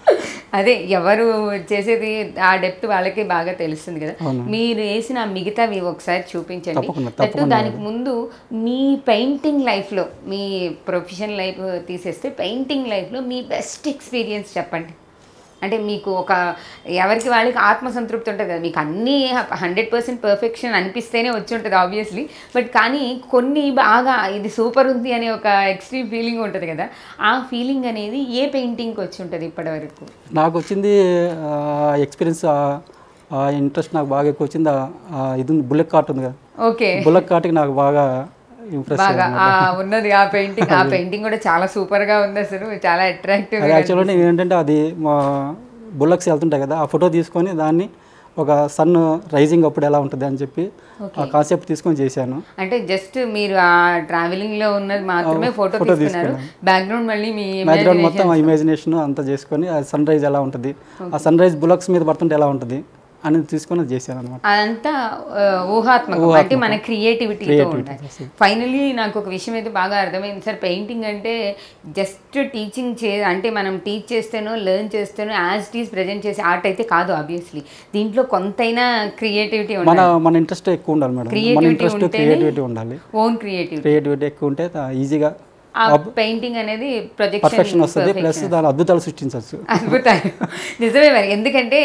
అదే ఎవరు చేసేది ఆ డెప్త్ వాళ్ళకి బాగా తెలుస్తుంది కదా మీరు వేసిన ఆ మిగతావి ఒకసారి చూపించండి తప్పకుండా, దట్టు దానికి ముందు మీ పెయింటింగ్ లైఫ్లో మీ ప్రొఫెషన్ లైఫ్ తీసేస్తే పెయింటింగ్ లైఫ్లో మీ బెస్ట్ ఎక్స్పీరియన్స్ చెప్పండి అంటే మీకు ఒక ఎవరికి వాళ్ళకి ఆత్మసంతృప్తి ఉంటుంది కదా మీకు అన్నీ హండ్రెడ్ పర్సెంట్ పర్ఫెక్షన్ అనిపిస్తేనే వచ్చి ఉంటుంది ఆబ్వియస్లీ బట్ కానీ కొన్ని బాగా ఇది సూపర్ ఉంది అనే ఒక ఎక్స్ట్రీమ్ ఫీలింగ్ ఉంటుంది కదా ఆ ఫీలింగ్ అనేది ఏ పెయింటింగ్కి వచ్చి ఉంటుంది ఇప్పటివరకు నాకు వచ్చింది ఎక్స్పీరియన్స్ ఆ ఇంట్రెస్ట్ నాకు బాగా ఎక్కువ వచ్చింది ఆ- ఆ ఇది ఉంది, బుల్లెట్ కార్ట్ ఉంది కదా ఓకే బుల్లెట్ కార్ట్కి నాకు బాగా ఇంప్రెస్ బాగా ఆ ఉన్నది ఆ పెయింటింగ్ ఆ పెయింటింగ్ కూడా చాలా సూపర్ గా ఉంది అసలు చాలా అట్రాక్టివ్ అది యాక్చువల్గా నేను ఏంటంటే అది మా బుల్లక్స్ వెళ్తుంటాయి కదా ఆ ఫోటో తీసుకొని దాన్ని ఒక సన్ రైజింగ్ అప్పుడు ఎలా ఉంటుంది అని చెప్పి ఆ కాన్సెప్ట్ తీసుకొని చేశాను అంటే జస్ట్ మీరు ఆ ట్రావెలింగ్ లో ఉన్నది మాత్రమే ఫోటో photo తీసుకున్నారు బ్యాక్గ్రౌండ్ మళ్ళీ మీ బ్యాక్గ్రౌండ్ మొత్తం ఇమాజినేషన్ అంతా చేసుకొని ఆ సన్ రైజ్ ఎలా ఉంటుంది ఆ సన్ రైజ్ బుల్లక్స్ మీద పడుతుంటే ఎలా ఉంటుంది అనేది తీసుకొని అది చేశాను అనమాట అదంతా ఆ, ఊహాత్మకం అంటే మన క్రియేటివిటీతో ఉండాలి ఫైనలీ నాకు ఒక విషయం అయితే బాగా అర్థమైంది సార్ పెయింటింగ్ అంటే జస్ట్ టీచింగ్ చే అంటే మనం టీచ్ చేస్తేనో లెర్న్ చేస్తేనో యాజ్ టీస్ ప్రజెంట్ చేసే ఆర్ట్ అయితే కాదు ఆబ్వియస్లీ దీంట్లో కొంతైనా క్రియేటివిటీ మన ఉండాలి మన ఇంట్రెస్ట్ ఎక్కువ ఉండాలి మేడం మన Creativity ఇంట్రెస్ట్ ఉంటేనే- క్రియేటివిటీ ఉండాలి ఓన్ క్రియేటివిటీ క్రియేటివిటీ ఎక్కువ ఉంటే ఈజీగా ఆ పెయింటింగ్ అనేది పర్ఫెక్షన్ ప్రొజెక్షన్ వస్తుంది ప్లస్ దాని అద్భుతాలు సృష్టించవచ్చు అద్భుతాలు నిజమే మరి ఎందుకంటే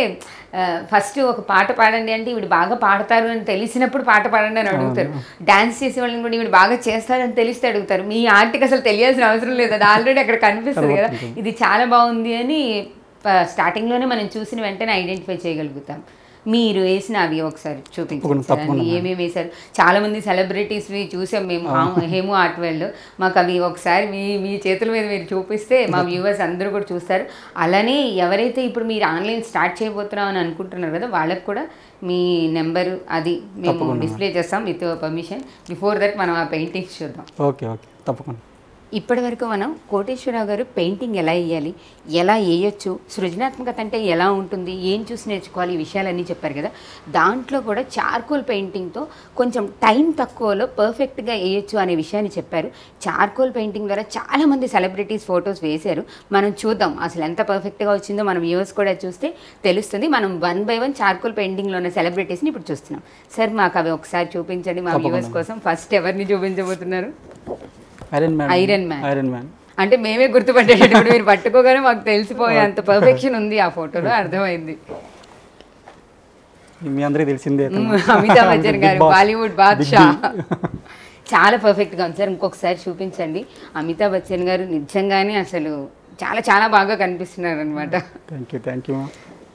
ఫస్ట్ ఒక పాట పాడండి అంటే ఈవిడ బాగా పాడతారు అని తెలిసినప్పుడు పాట పాడండి అని అడుగుతారు డాన్స్ చేసే వాళ్ళని కూడా ఈవిడ బాగా చేస్తారని తెలిస్తే అడుగుతారు మీ ఆర్ట్కి అసలు తెలియాల్సిన అవసరం లేదు అది ఆల్రెడీ అక్కడ కనిపిస్తుంది కదా ఇది చాలా బాగుంది అని ప- స్టార్టింగ్లోనే మనం చూసిన వెంటనే ఐడెంటిఫై చేయగలుగుతాం మీరు వేసిన అవి ఒకసారి చూపించండి సార్. అవి ఏమేమి వేశారు చాలా మంది సెలబ్రిటీస్వి చూసాం మేము హా- హేము ఆర్ట్ వరల్డ్ మాకు అవి ఒకసారి మీ మీ చేతుల మీద మీరు చూపిస్తే మా వ్యూవర్స్ అందరూ కూడా చూస్తారు అలానే ఎవరైతే ఇప్పుడు మీరు ఆన్లైన్ స్టార్ట్ చేయబోతున్నాం అని అనుకుంటున్నారు కదా వాళ్ళకి కూడా మీ నెంబరు అది మేము డిస్ప్లే చేస్తాం విత్ పర్మిషన్ బిఫోర్ దట్ మనం ఆ పెయింటింగ్స్ చూద్దాం ఓకే ఓకే తప్పకుండా ఇప్పటి వరకు మనం కోటేశ్వరరావు గారు పెయింటింగ్ ఎలా వేయాలి ఎలా వేయొచ్చు సృజనాత్మకత అంటే ఎలా ఉంటుంది ఏం చూసి నేర్చుకోవాలి ఈ విషయాలన్నీ చెప్పారు కదా దాంట్లో కూడా చార్కోల్ పెయింటింగ్తో కొంచెం టైం తక్కువలో పర్ఫెక్ట్గా వేయొచ్చు అనే విషయాన్ని చెప్పారు చార్కోల్ పెయింటింగ్ ద్వారా చాలామంది సెలబ్రిటీస్ ఫొటోస్ వేశారు మనం చూద్దాం అసలు ఎంత పర్ఫెక్ట్గా వచ్చిందో మనం వ్యూవర్స్ కూడా చూస్తే తెలుస్తుంది మనం వన్ బై వన్ చార్కోల్ పెయింటింగ్లో ఉన్న సెలబ్రిటీస్ని ఇప్పుడు చూస్తున్నాం సార్ మాకు అవి ఒకసారి చూపించండి మా వ్యూవర్స్ కోసం ఫస్ట్ ఎవరిని చూపించబోతున్నారు Iron Man Iron Man Iron Man అంటే మేమే గుర్తుపట్టేటట్టు ఇప్పుడు మీరు పట్టుకోగానే మాకు తెలిసిపోయే అంత పర్ఫెక్షన్ ఉంది ఆ ఫోటోలో అర్థమైంది మీ అందరికీ తెలిసిందే అతను. మ్మ్. అమితాబ్ బచ్చన్ Big గారు Boss. బాలీవుడ్ బాద్షా చాలా పర్ఫెక్ట్గా ఉంది సార్ ఇంకొకసారి చూపించండి అమితాబ్ బచ్చన్ గారు నిజంగానే అసలు చాలా చాలా బాగా కనిపిస్తున్నారు అనమాట థ్యాంక్ యూ థ్యాంక్ యూ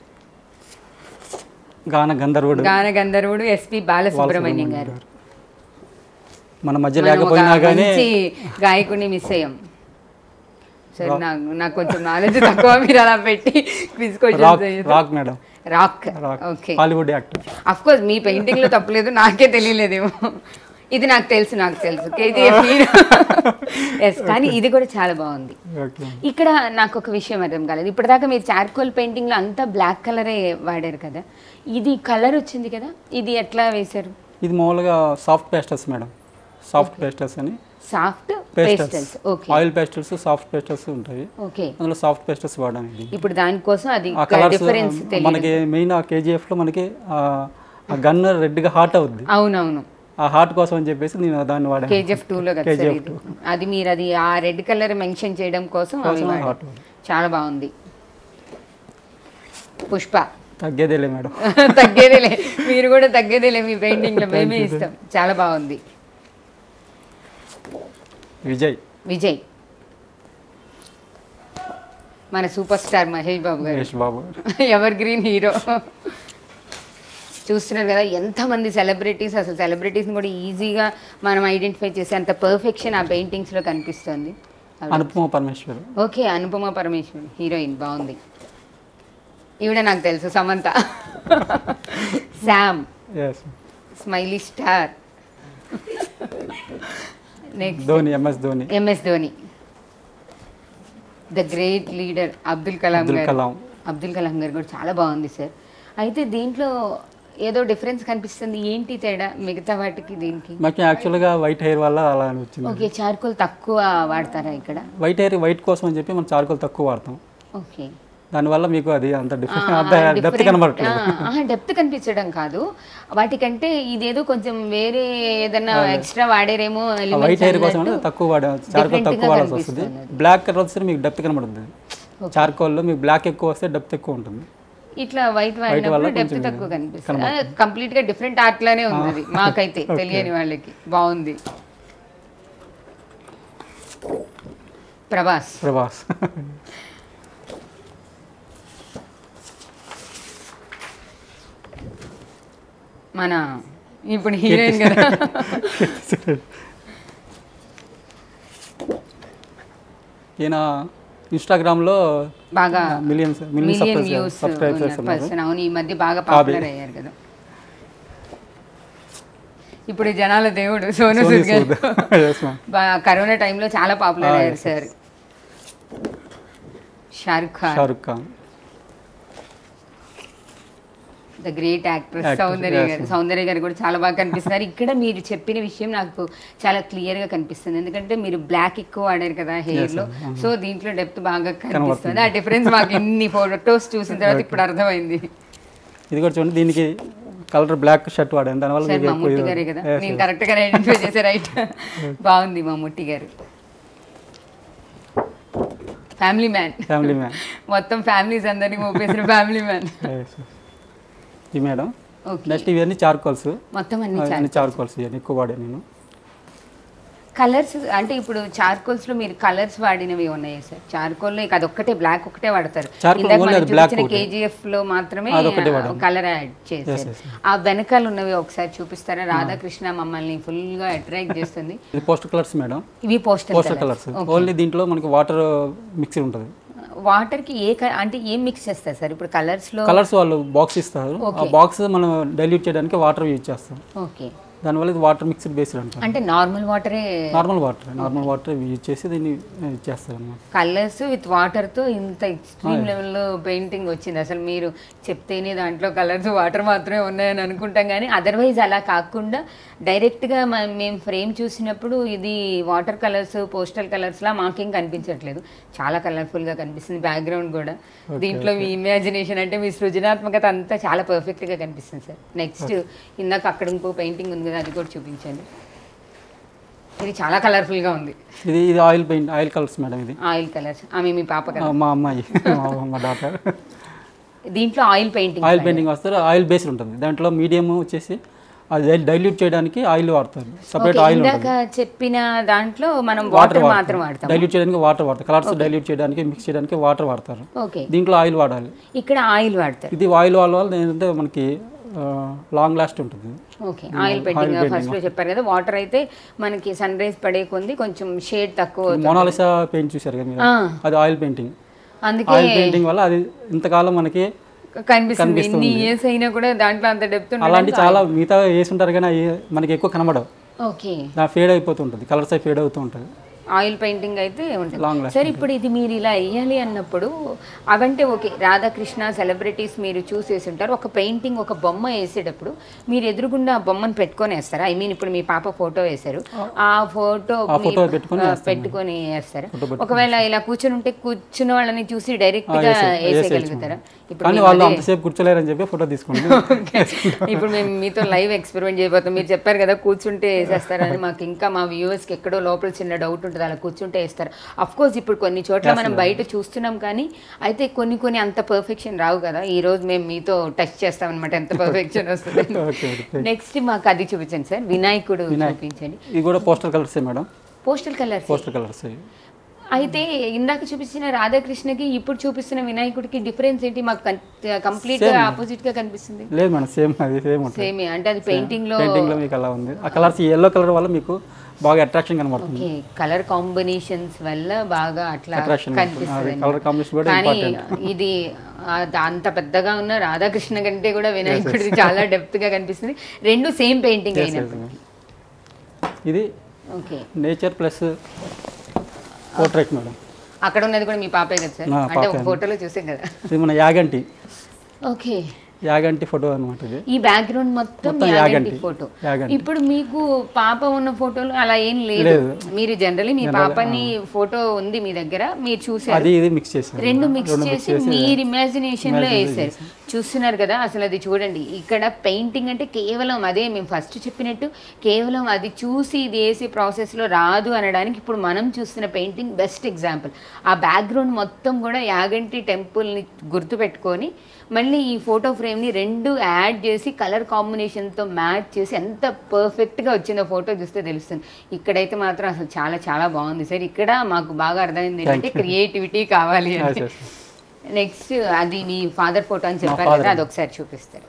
గాన గంధర్వుడు గాన గంధర్వుడు ఎస్పి బాలసుబ్రహ్మణ్యం గారు మన మధ్య మనం ఒక లేకపోయినా కానీ మంచి గాయకుడిని మిస్ అయ్యాం సరే నాకు నాకు కొంచెం నాలెడ్జ్ తక్కువ మీరు అలా పెట్టి quiz rock questions rock madam rock rock okay Hollywood actor of course మీ పెయింటింగ్ లో తప్పలేదు నాకే తెలియలేదేమో ఇది నాకు తెలుసు నాకు తెలుసు కేజీఎఫ్ ఎస్ కానీ ఇది కూడా చాలా బాగుంది ఓకే ఇక్కడ నాకు ఒక విషయం అర్థం కాలేదు ఇప్పటిదాకా మీరు చార్కోల్ పెయింటింగ్ లో అంతా బ్లాక్ కలరే వాడారు కదా ఇది కలర్ వచ్చింది కదా ఇది ఎట్లా వేశారు ఇది మామూలుగా soft pastels madam soft pastels అని soft pastels pastels okay oil pastels soft pastels ఉంటాయి ఓకే అందులో సాఫ్ట్ పేస్టల్స్ వాడాను ఇది ఇప్పుడు దానికోసం అది ఆ కలర్స్ డిఫరెన్స్ తెలియదు మనకి మెయిన్ ఆ కేజీఎఫ్ లో మనకి ఆ ఆ గన్ రెడ్ గా హాట్ అవుద్ది అవునవును ఆ హాట్ కోసం అని చెప్పేసి నేను దాన్ని వాడాను కేజీఎఫ్ టూలో కదా సార్ ఇది అది మీరు అది ఆ రెడ్ కలర్ మెన్షన్ చేయడం కోసం అవి కోసం వాడారు. హాట్ చాలా బాగుంది పుష్ప తగ్గేదేలే మేడం తగ్గేదేలే మీరు కూడా తగ్గేదేలే మీ పెయింటింగ్ లో మేమే ఇస్తాం చాలా బాగుంది విజయ్ విజయ్ మన super star Mahesh Babu garu Mahesh Babu evergreen hero చూస్తున్నారు కదా ఎంతమంది సెలబ్రిటీస్ అసలు సెలబ్రిటీస్ని కూడా ఈజీగా మనం ఐడెంటిఫై చేసే అంత పర్ఫెక్షన్ ఆ పెయింటింగ్స్లో కనిపిస్తుంది అనుపమ పరమేశ్వర్ ఓకే అనుపమ పరమేశ్వర్ హీరోయిన్ బాగుంది ఈవిడ నాకు తెలుసు Samantha Sam S smiley star next Dhoni MS Dhoni MS Dhoni the great leader Abdul Kalam Abdul garu Kalam Abdul Kalam గారు కూడా చాలా బాగుంది సార్ అయితే దీంట్లో ఏదో డిఫరెన్స్ కనిపిస్తుంది ఏంటి తేడా మిగతా వాటికి దీనికి మాకు యాక్చువల్గా వైట్ హెయిర్ వల్ల అలా అని వచ్చింది ఓకే చార్కోల్ తక్కువ వాడతారా ఇక్కడ వైట్ హెయిర్ వైట్ కోసం అని చెప్పి మనం చార్కోల్ తక్కువ వాడతాం ఓకే దానివల్ల మీకు అది అంత డిఫరెంట్ అంత డెప్త్ కనబడట్లేదు డెప్త్ కనిపించడం కాదు వాటికంటే ఇదేదో కొంచెం వేరే ఏదైనా ఎక్స్ట్రా వాడారేమో elements వైట్ హెయిర్ కోసం అన్నట్టు అంటే తక్కువ వాడే చార్కోల్ different తక్కువ గా వాడాల్సి వస్తుంది కనిపిస్తుంది బ్లాక్ కలర్ వస్తే మీకు డెప్త్ కనబడుతుంది చార్కోల్లో మీకు బ్లాక్ ఎక్కువ వస్తే డెప్త్ ఎక్కువ ఉంటుంది ఇట్లా వైట్ వాడినప్పుడు డెప్త్ తక్కువ కనిపిస్తుంది కంప్లీట్ గా డిఫరెంట్ ఆర్ట్ లానే ఉంది అది మాకైతే తెలియని వాళ్ళకి బాగుంది ప్రభాస్ ప్రభాస్ మన ఇప్పుడు హీరోయిన్ కదా ఈయన ఇన్స్టాగ్రామ్లో బాగా millions million million views subscribers ఉన్నారు పర్సన్ అవును ఈ మధ్య బాగా పాపులర్ అయ్యారు కదా ఇప్పుడు ఈ జనాల దేవుడు సోను సోనీ సూద్ గారు సూద్. Yes, ma'am. బా- కరోనా టైంలో చాలా పాపులర్ Ah, అయ్యారు yes, sir Shahrukh Khan Shahrukh Khan the great actress Actress, Soundarya yes, garu ma'am. సౌందర్య గారు కూడా చాలా బాగా కనిపిస్తున్నారు ఇక్కడ మీరు చెప్పిన విషయం నాకు చాలా క్లియర్ గా కనిపిస్తుంది ఎందుకంటే మీరు బ్లాక్ ఎక్కువ వాడారు కదా హెయిర్ లో సో దీంట్లో డెప్త్ బాగా కనిపిస్తుంది ఆ డిఫరెన్స్ మాకు ఎన్ని ఫోటోస్ చూసిన తర్వాత ఇప్పుడు అర్థమైంది ఇది కూడా చూడండి దీనికి కలర్ బ్లాక్ షర్ట్ వాడాను దానివల్ల సార్ మీకు ఎక్కువ మమ్ముట్టి ఇది- గారే కదా Yes, నేను yes. కరెక్ట్ గా ఐడెంటిఫై చేసే రైట్ బాగుంది Mammootty garu family man family man మొత్తం ఫ్యామిలీస్ అందరినీ మోపేసిన ఫ్యామిలీ మ్యాన్ ఈ మేడం ఓకే నెక్స్ట్ ఇవన్నీ చార్కోల్స్ మొత్తం అన్ని అన్ని చార్కోల్స్ ఇవన్నీ ఎక్కువ వాడాను నేను కలర్స్ అంటే ఇప్పుడు చార్కోల్స్ లో మీరు కలర్స్ వాడినవి ఉన్నాయి సార్ చార్కోల్ లో ఇక అదొక్కటే బ్లాక్ ఒకటే వాడతారు Charcoal ఇందాక only మనం అది black చూపించిన ఒకటే. కేజీఎఫ్ లో మాత్రమే అదొక్కటే వాడాము. కలర్ యాడ్ చేశారు yes, ఆ వెనకాల ఉన్నవి ఒకసారి చూపిస్తారా రాధాకృష్ణ మమ్మల్ని ఫుల్ గా అట్రాక్ట్ చేస్తుంది ఇది పోస్టర్ కలర్స్ మేడం ఇవి పోస్టర్ పోస్టర్ కలర్స్ ఓన్లీ దీంట్లో మనకి వాటర్ మిక్సర్ ఉంటుంది వాటర్ కి ఏ క- అంటే ఏం మిక్స్ చేస్తారు సార్ ఇప్పుడు కలర్స్ లో కలర్స్ వాళ్ళు బాక్స్ ఇస్తారు ఆ బాక్స్ మనం డైల్యూట్ చేయడానికి వాటర్ యూజ్ చేస్తాం ఓకే దానివల్ల ఇది వాటర్ మిక్స్డ్ బేస్డ్ అంటారు అంటే నార్మల్ వాటరే normal water normal water use చేసి దీన్ని ఇచ్చేస్తారు అన్నమాట కలర్స్ విత్ వాటర్ తో ఇంత ఎక్స్ట్రీమ్ లెవెల్లో పెయింటింగ్ వచ్చింది అసలు మీరు చెప్తేనే దాంట్లో కలర్స్ వాటర్ మాత్రమే ఉన్నాయని అనుకుంటాం కానీ అదర్వైజ్ అలా కాకుండా డైరెక్ట్ గా మ- మేము ఫ్రేమ్ చూసినప్పుడు ఇది వాటర్ కలర్స్ పోస్టల్ కలర్స్ లా మాకేం కనిపించట్లేదు చాలా కలర్ఫుల్ గా కనిపిస్తుంది బ్యాక్గ్రౌండ్ కూడా దీంట్లో మీ ఇమాజినేషన్ అంటే మీ సృజనాత్మకత అంతా చాలా పర్ఫెక్ట్ గా కనిపిస్తుంది సార్ నెక్స్ట్ ఇందాక అక్కడ ఇంకో పెయింటింగ్ ఉంది కదా అది కూడా చూపించండి ఇది చాలా కలర్ఫుల్ గా ఉంది ఇది ఇది oil paint oil colours madam ఇది ఆయిల్ కలర్స్ ఆమె మీ పాప ఆ, కదా మా అమ్మాయి మా- మా డాటర్ దీంట్లో ఆయిల్ పెయింటింగ్ ఆయిల్ పెయింటింగ్ వస్తారు ఆయిల్ బేస్డ్ ఉంటుంది దాంట్లో మీడియం వచ్చేసి అది డైల్యూట్ చేయడానికి ఆయిల్ వాడతారు సపరేట్ ఆయిల్ ఇందాక చెప్పిన దాంట్లో మనం వాటర్ వాటర్ మాత్రం వాడతాం డైల్యూట్ చేయడానికి వాటర్ వాడతారు కలర్స్ డైల్యూట్ చేయడానికి మిక్స్ చేయడానికి వాటర్ వాడతారు ఓకే దీంట్లో ఆయిల్ వాడాలి ఇక్కడ ఆయిల్ వాడతారు ఇది ఆయిల్ వాడడం వల్ల ఏంటంటే మనకి లాంగ్ లాస్ట్ ఉంటుంది ఓకే ఆయిల్ పెయింటింగ్ ఫస్ట్ లో చెప్పారు కదా వాటర్ అయితే మనకి సన్ రైజ్ పడే కొంది కొంచెం షేడ్ తక్కువ మోనాలిసా పెయింట్ చూసారు కదా మీరు ఆ, అది ఆయిల్ పెయింటింగ్ అందుకే ఆయిల్ పెయింటింగ్ వల్ల అది ఇంతకాలం మనకి కనిపిస్తుంది ఎన్ని ఇయర్స్ అయినా కూడా దాంట్లో అంత డెప్త్ అలాంటి చాలా మిగతా వేసి ఉంటారు కానీ అవి మనకి ఎక్కువ కనబడవు ఓకే దా ఫేడ్ అయిపోతుంటుంది కలర్స్ అవి ఫేడ్ అవుతూ ఉంటుంది ఆయిల్ పెయింటింగ్ అయితే ఉంటుంది లాంగ్ లాస్ట్ సరే ఇప్పుడు ఇది మీరు ఇలా వేయాలి అన్నప్పుడు అవంటే ఓకే రాధాకృష్ణ సెలబ్రిటీస్ మీరు చూసేసి ఉంటారు ఒక పెయింటింగ్ ఒక బొమ్మ వేసేటప్పుడు మీరు ఎదురుగుండా ఆ బొమ్మను పెట్టుకొని వేస్తారా ఐ మీన్ ఇప్పుడు మీ పాప ఫోటో వేశారు ఆ ఫోటో ఆ photo పెట్టుకొని పెట్టుకొని వేస్తారా ఒకవేళ ఇలా కూర్చొని ఉంటే కూర్చున్న వాళ్ళని చూసి డైరెక్ట్ గా వేసేయగలుగుతారా ఇప్పుడు కానీ వాళ్ళు అంతసేపు కూర్చోలేరని చెప్పి ఫోటో తీసుకోండి ఇప్పుడు మేము మీతో లైవ్ ఎక్స్పెరిమెంట్ చేయబోతాం మీరు చెప్పారు కదా కూర్చుంటే వేసేస్తారని మాకు ఇంకా మా వ్యూవర్స్కి ఎక్కడో లోపల చిన్న డౌట్ ఉంటుంది అలా కూర్చుంటే వేస్తారు అఫ్ కోర్స్ ఇప్పుడు కొన్ని చోట్ల మనం బయట చూస్తున్నాం కానీ అయితే కొన్ని కొన్ని అంత పర్ఫెక్షన్ రావు కదా ఈ రోజు మేము మీతో టచ్ చేస్తాం అనమాట ఎంత పర్ఫెక్షన్ వస్తుంది ఓకే ఓకే నెక్స్ట్ మాకు అది చూపించండి సార్ వినాయకుడు చూపించండి ఇది కూడా పోస్టర్ కలర్సే madam postal colours poster colours అయితే ఇందాక చూపించిన రాధాకృష్ణకి ఇప్పుడు చూపిస్తున్న వినాయకుడికి డిఫరెన్స్ ఏంటి మాకు కంప్లీట్ గా ఆపోజిట్ గా కనిపిస్తుంది లేదు మేడం సేమ్ అది సేమ్ ఉంటుంది సేమ్ అంటే అది పెయింటింగ్ లో పెయింటింగ్ లో మీకు అలా ఉంది ఆ కలర్స్ ఎల్లో కలర్ వల్ల మీకు బాగా అట్రాక్షన్ కనబడుతుంది ఓకే కలర్ కాంబినేషన్స్ వల్ల బాగా అట్లా Attraction కనిపిస్తుంది కలర్ కాంబినేషన్ కూడా కానీ ఇది ఆ- అంత పెద్దగా ఉన్న రాధాకృష్ణ కంటే కూడా వినాయకుడిది చాలా డెప్త్ గా కనిపిస్తుంది రెండు సేమ్ పెయింటింగ్ అయినప్పుడు ఇది okay nature plus portrait madam అక్కడ ఉన్నది కూడా మీ పాపే కదా సార్ నా అంటే ఒక ఫోటోలో చూసాం కదా ఇది మన యాగంటి ఓకే యాగంటి ఫోటో అనమాట ఇది ఈ బ్యాక్గ్రౌండ్ మొత్తం మొత్తం యాగంటి యాగంటి. ఫోటో యాగంటి. ఇప్పుడు మీకు పాప ఉన్న ఫోటోలు అలా ఏం లేదు లేదు. మీరు జనరలీ మీ పాపని ఫోటో ఉంది మీ దగ్గర మీరు చూసారు అది ఇది మిక్స్ చేసాను రెండు మిక్స్ చేసి మీరు ఇమాజినేషన్ లో వేసారు చూస్తున్నారు కదా అసలు అది చూడండి ఇక్కడ పెయింటింగ్ అంటే కేవలం అదే మేము ఫస్ట్ చెప్పినట్టు కేవలం అది చూసి ఇది వేసే ప్రాసెస్ లో రాదు అనడానికి ఇప్పుడు మనం చూస్తున్న పెయింటింగ్ బెస్ట్ ఎగ్జాంపుల్ ఆ బ్యాక్గ్రౌండ్ మొత్తం కూడా యాగంటి టెంపుల్ ని గుర్తు పెట్టుకొని మళ్ళీ ఈ ఫోటో ఫ్రేమ్ ని రెండు యాడ్ చేసి కలర్ కాంబినేషన్ తో మ్యాచ్ చేసి ఎంత పర్ఫెక్ట్ గా వచ్చిందో ఫోటో చూస్తే తెలుస్తుంది ఇక్కడైతే మాత్రం అసలు చాలా చాలా బాగుంది సార్ ఇక్కడ మాకు బాగా అర్థమైంది ఏంటంటే క్రియేటివిటీ కావాలి అంటే నెక్స్ట్ అది మీ ఫాదర్ ఫోటో అని చెప్పారు కదా అది ఒకసారి చూపిస్తారు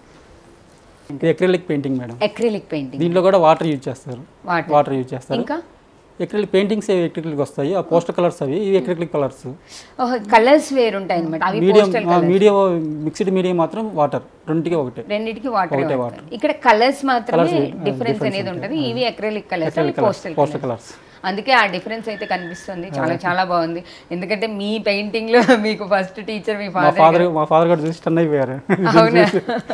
ఇది acrylic painting madam acrylic painting దీంట్లో కూడా వాటర్ యూజ్ చేస్తారు వాటర్ వాటర్ యూజ్ చేస్తారు ఇంకా ఎక్రిలిక్ పెయింటింగ్స్ ఎక్రిలిక్ వస్తాయి ఆ పోస్టర్ కలర్స్ అవి ఇవి ఎక్రిలిక్ కలర్స్ కలర్స్ వేరు ఉంటాయి అనమాట అవి medium postal medium mixed medium మాత్రం వాటర్ రెండింటికి ఒకటే రెండింటికి వాటర్ ఒకటే water. ఇక్కడ కలర్స్ మాత్రమే Colours, uh, డిఫరెన్స్ difference అనేది ఉంటుంది ఇవి అక్రిలిక్ కలర్స్ అవి Acrylic colours, postal poster colours అందుకే ఆ డిఫరెన్స్ అయితే కనిపిస్తుంది చాలా చాలా బాగుంది ఎందుకంటే మీ పెయింటింగ్ లో మీకు ఫస్ట్ టీచర్ మీ మా ఫాదర్ ఫాదర్ మా ఫాదర్ కూడా చూసి స్టన్ అయిపోయారు అవునా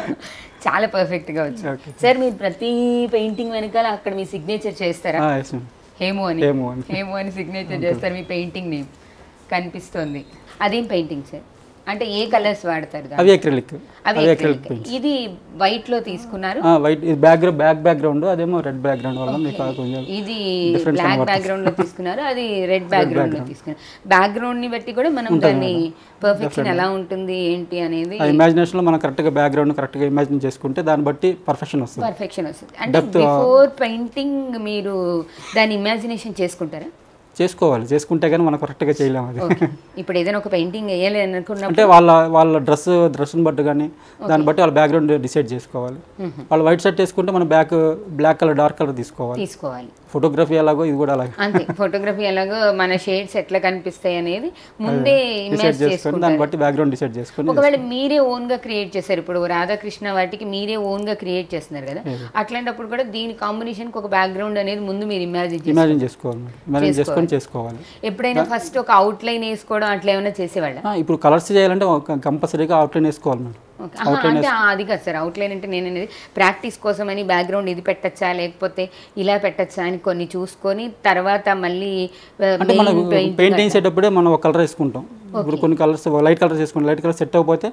చాలా పర్ఫెక్ట్ గా వచ్చింది Okay. సార్ మీరు ప్రతి పెయింటింగ్ వెనకాల అక్కడ మీ సిగ్నేచర్ చేస్తారా ఆ, yes, ma'am. హేము అని హేము అని. హేము అని సిగ్నేచర్ చేస్తారు మీ పెయింటింగ్ నేమ్ కనిపిస్తుంది అదేం పెయింటింగ్ సార్ అంటే ఏ కలర్స్ వాడతారు దాన్ని? అవి ఎక్రిలిక్ అవి అవి acrylic. ఎక్రిలిక్ ఇది వైట్ లో తీసుకున్నారు వైట్ ఇది బ్యాక్ బ్యాక్ బ్యాక్గ్రౌండ్ అదేమో రెడ్ బ్యాక్గ్రౌండ్ వల్ల మీకు అది కొంచెం ఇది Difference బ్లాక్ కనబడుతుంది. బ్యాక్గ్రౌండ్ లో తీసుకున్నారు అది రెడ్ బ్యాక్గ్రౌండ్ లో తీసుకున్నారు బ్యాక్గ్రౌండ్ ని బట్టి కూడా మనం దాన్ని పర్ఫెక్షన్ ఎలా ఉంటుంది ఏంటి అనేది ఆ ఇమాజినేషన్లో మనం కరెక్ట్గా బ్యాక్గ్రౌండ్ కరెక్ట్గా ఇమాజిన్ చేసుకుంటే దాన్ని బట్టి పర్ఫెక్షన్ వస్తుంది పర్ఫెక్షన్ వస్తుంది అంటే బిఫోర్ పెయింటింగ్ మీరు దాని ఇమాజినేషన్ చేసుకుంటారా చేసుకోవాలి చేసుకుంటే కానీ మనం కరెక్ట్గా చేయలేము అది ఓకే ఇప్పుడు ఏదైనా ఒక పెయింటింగ్ వేయాలి అనుకున్నప్పుడు అంటే వాళ్ళ వాళ్ళ డ్రెస్ డ్రెస్ని బట్టి కానీ దాన్ని బట్టి వాళ్ళ బ్యాక్గ్రౌండ్ డిసైడ్ చేసుకోవాలి వాళ్ళు వైట్ షర్ట్ వేసుకుంటే మనం back black colour dark colour తీసుకోవాలి తీసుకోవాలి ఫోటోగ్రఫీ ఎలాగో ఇది కూడా అలాగే అంతే ఫోటోగ్రఫీ ఎలాగో మన షేడ్స్ ఎట్లా కనిపిస్తాయి అనేది ముందే డిసైడ్ ఇమేజ్ చేసుకొని చేసుకుంటారు దాన్ని బట్టి బ్యాక్గ్రౌండ్ డిసైడ్ చేసుకొని ఒకవేళ మీరే ఓన్ గా క్రియేట్ చేశారు ఇప్పుడు రాధాకృష్ణ వాటికి మీరే ఓన్ గా క్రియేట్ చేస్తున్నారు కదా అట్లాంటప్పుడు కూడా దీని కాంబినేషన్ ఒక బ్యాక్గ్రౌండ్ అనేది ముందు మీరు ఇమాజిన్ చేస్తారు ఇమాజిన్ చేసుకోవాలి ఇమాజిన్ చేసుకొని చేసుకోవాలి ఎప్పుడైనా ఫస్ట్ ఒక అవుట్ లైన్ వేసుకోవడం అట్లా ఏమైనా చేసేవాళ్ళ ఆ, ఇప్పుడు కలర్స్ చేయాలంటే కంపల్సరీగా అవుట్లైన్ వేసుకోవాలి మేడం ఓకే. ఆహా, అంటే ఆ, అది కాదు సార్ అవుట్ లైన్ అంటే నేను అనేది ప్రాక్టీస్ కోసం అని బ్యాక్గ్రౌండ్ ఇది పెట్టచ్చా లేకపోతే ఇలా పెట్టచ్చా అని కొన్ని చూసుకొని తర్వాత మళ్ళీ అంటే మనం పెయింట్ వేసేటప్పుడే మనం ఒక కలర్ వేసుకుంటాం ఇప్పుడు కొన్ని కలర్స్ లైట్ కలర్స్ వేసుకుంటాం లైట్ కలర్ సెట్ అవ్వకపోతే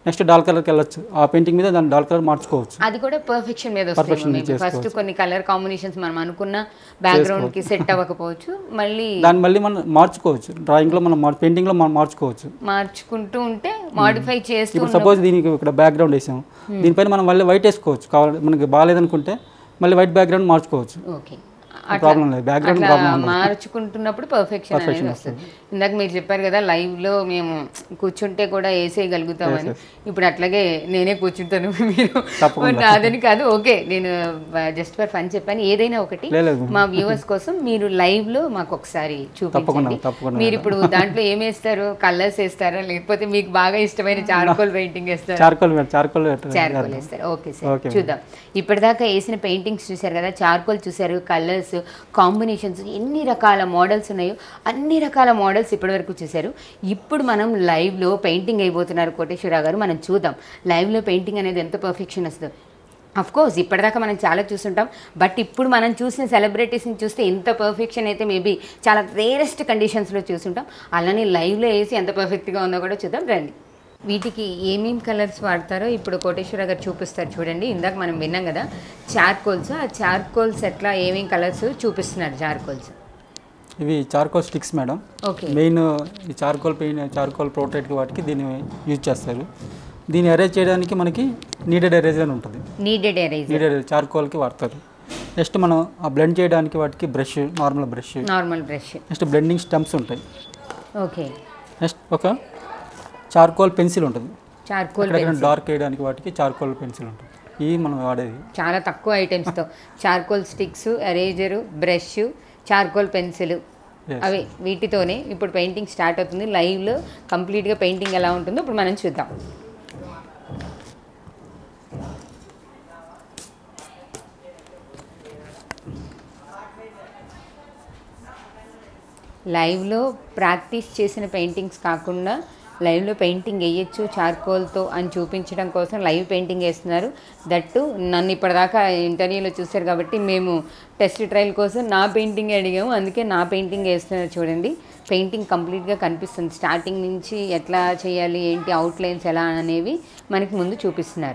నెక్స్ట్ డాల్ కలర్కి వెళ్ళొచ్చు ఆ పెయింటింగ్ మీద దాన్ని డాల్ కలర్ మార్చుకోవచ్చు అది కూడా పర్ఫెక్షన్ మీద Perfection మీద వస్తుంది ఫస్ట్ కొన్ని కలర్ కాంబినేషన్స్ మనం అనుకున్న బ్యాక్గ్రౌండ్ కి సెట్ అవ్వకపోవచ్చు మళ్ళీ దాన్ని మళ్ళీ మనం మార్చుకోవచ్చు డ్రాయింగ్లో మనం మార్ పెయింటింగ్లో మనం మార్చుకోవచ్చు మార్చుకుంటూ ఉంటే మాడిఫై చేస్తూ ఇప్పుడు సపోజ్ దీనికి ఇక్కడ బ్యాక్గ్రౌండ్ వేసాం దీనిపైన మనం మళ్ళీ వైట్ వేసుకోవచ్చు కావాలి మనకి బాగాలేదనుకుంటే మళ్ళీ వైట్ బ్యాక్గ్రౌండ్ మార్చుకోవచ్చు ఓకే ప్రాబ్లం లేదు బ్యాక్గ్రౌండ్ అట్లా మార్చుకుంటున్నప్పుడు పర్ఫెక్షన్ అనేది వస్తుంది ఇందాక మీరు చెప్పారు కదా లైవ్ లో మేము కూర్చుంటే కూడా వేసేయగలుగుతామని ఇప్పుడు అట్లాగే నేనే కూర్చుంటాను మీరు తప్పకుండా. నాదని కాదు ఓకే నేను జస్ట్ ఫర్ ఫన్ చెప్పాను ఏదైనా ఒకటి లేదు మా వ్యూవర్స్ కోసం మీరు లైవ్ లో మాకు ఒకసారి తప్పకుండా చూపించండి తప్పకుండా మీరు ఇప్పుడు దాంట్లో ఏం వేస్తారు కలర్స్ వేస్తారా లేకపోతే మీకు బాగా ఇష్టమైన చార్కోల్ పెయింటింగ్ వేస్తారా చార్కోల్ చార్కోల్ చార్కోల్ వేస్తారు ఓకే సార్ ఓకే చూద్దాం ఇప్పటిదాకా వేసిన పెయింటింగ్స్ చూశారు కదా చార్కోల్ చూశారు కలర్స్ కాంబినేషన్స్ ఎన్ని రకాల మోడల్స్ ఉన్నాయో అన్ని రకాల మోడల్స్ ఇప్పటివరకు చూశారు ఇప్పుడు మనం లైవ్లో పెయింటింగ్ అయిపోతున్నారు కోటేశ్వరరావు గారు మనం చూద్దాం లైవ్లో పెయింటింగ్ అనేది ఎంత పర్ఫెక్షన్ వస్తుందో అఫ్ కోర్స్ ఇప్పటిదాకా మనం చాలా చూస్తుంటాం బట్ ఇప్పుడు మనం చూసిన సెలబ్రిటీస్ని చూస్తే ఎంత పర్ఫెక్షన్ అయితే మేబీ చాలా రేరెస్ట్ కండిషన్స్లో చూస్తుంటాం అలానే లైవ్లో వేసి ఎంత పర్ఫెక్ట్గా ఉందో కూడా చూద్దాం రండి వీటికి ఏమేం కలర్స్ వాడతారో ఇప్పుడు కోటేశ్వర గారు చూపిస్తారు చూడండి ఇందాక మనం విన్నాం కదా చార్కోల్స్ ఆ చార్కోల్స్ ఎట్లా ఏమేం కలర్స్ చూపిస్తున్నారు చార్కోల్స్ ఇవి charcoal sticks madam okay main ఈ చార్కోల్ పెయిన్ చార్కోల్ ప్రోటైట్ వాటికి దీన్ని యూజ్ చేస్తారు దీన్ని అరేంజ్ చేయడానికి మనకి నీడెడ్ ఎరేజర్ అని ఉంటుంది నీడెడ్ ఎరేజర్ నీడెడ్ చార్కోల్కి వాడతారు నెక్స్ట్ మనం ఆ బ్లెండ్ చేయడానికి వాటికి brush normal brush normal brush next blending stumps ఉంటాయి ఓకే నెక్స్ట్ ఒక చార్కోల్ పెన్సిల్ ఉంటుంది చార్కోల్ ఎక్కడెక్కడ డార్క్ వేయడానికి వాటికి చార్కోల్ పెన్సిల్ ఉంటుంది ఇవి మనం వాడేది చాలా తక్కువ ఐటమ్స్తో charcoal sticks eraser brush charcoal pencil Yes. అవి వీటితోనే ఇప్పుడు పెయింటింగ్ స్టార్ట్ అవుతుంది లైవ్లో కంప్లీట్గా పెయింటింగ్ ఎలా ఉంటుందో ఇప్పుడు మనం చూద్దాం లైవ్లో ప్రాక్టీస్ చేసిన పెయింటింగ్స్ కాకుండా లైవ్లో పెయింటింగ్ వేయచ్చు చార్కోల్తో అని చూపించడం కోసం లైవ్ పెయింటింగ్ వేస్తున్నారు దట్టు నన్ను ఇప్పటిదాకా ఇంటర్వ్యూలో చూశారు కాబట్టి మేము టెస్ట్ ట్రయల్ కోసం నా పెయింటింగ్ అడిగాము అందుకే నా పెయింటింగ్ వేస్తున్నారు చూడండి పెయింటింగ్ కంప్లీట్గా కనిపిస్తుంది స్టార్టింగ్ నుంచి ఎట్లా చేయాలి ఏంటి అవుట్లైన్స్ ఎలా అనేవి మనకి ముందు చూపిస్తున్నారు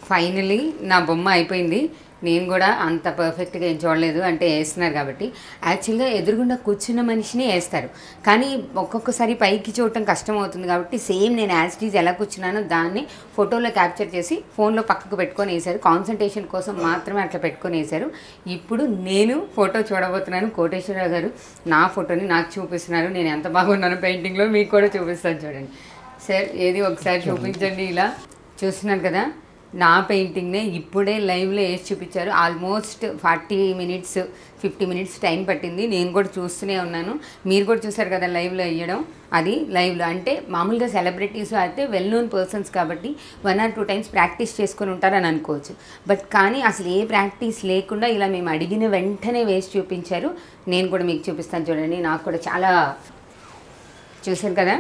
ఫైనలీ నా బొమ్మ అయిపోయింది నేను కూడా అంత పర్ఫెక్ట్గా ఏం చూడలేదు అంటే వేస్తున్నారు కాబట్టి యాక్చువల్గా ఎదురుగుండా కూర్చున్న మనిషిని వేస్తారు కానీ ఒక్కొక్కసారి పైకి చూడటం కష్టం అవుతుంది కాబట్టి సేమ్ నేను యాజ్టీజ్ ఎలా కూర్చున్నానో దాన్ని ఫోటోలో క్యాప్చర్ చేసి ఫోన్లో పక్కకు పెట్టుకొని వేశారు కాన్సన్ట్రేషన్ కోసం మాత్రమే అట్లా పెట్టుకొని వేశారు ఇప్పుడు నేను ఫోటో చూడబోతున్నాను కోటేశ్వరరావు గారు నా ఫోటోని నాకు చూపిస్తున్నారు నేను ఎంత బాగున్నాను పెయింటింగ్లో మీకు కూడా చూపిస్తాను చూడండి సార్ ఏది ఒకసారి చూపించండి ఇలా చూస్తున్నారు కదా నా పెయింటింగ్నే ఇప్పుడే లైవ్లో వేసి చూపించారు almost forty minutes fifty minutes time పట్టింది నేను కూడా చూస్తూనే ఉన్నాను మీరు కూడా చూసారు కదా లైవ్లో వేయడం అది లైవ్లో అంటే మామూలుగా సెలబ్రిటీస్ అయితే వెల్ నోన్ పర్సన్స్ కాబట్టి one or two times practice చేసుకొని ఉంటారని అనుకోవచ్చు బట్ కానీ అసలు ఏ ప్రాక్టీస్ లేకుండా ఇలా మేము అడిగిన వెంటనే వేసి చూపించారు నేను కూడా మీకు చూపిస్తాను చూడండి నాకు కూడా చాలా చూశారు కదా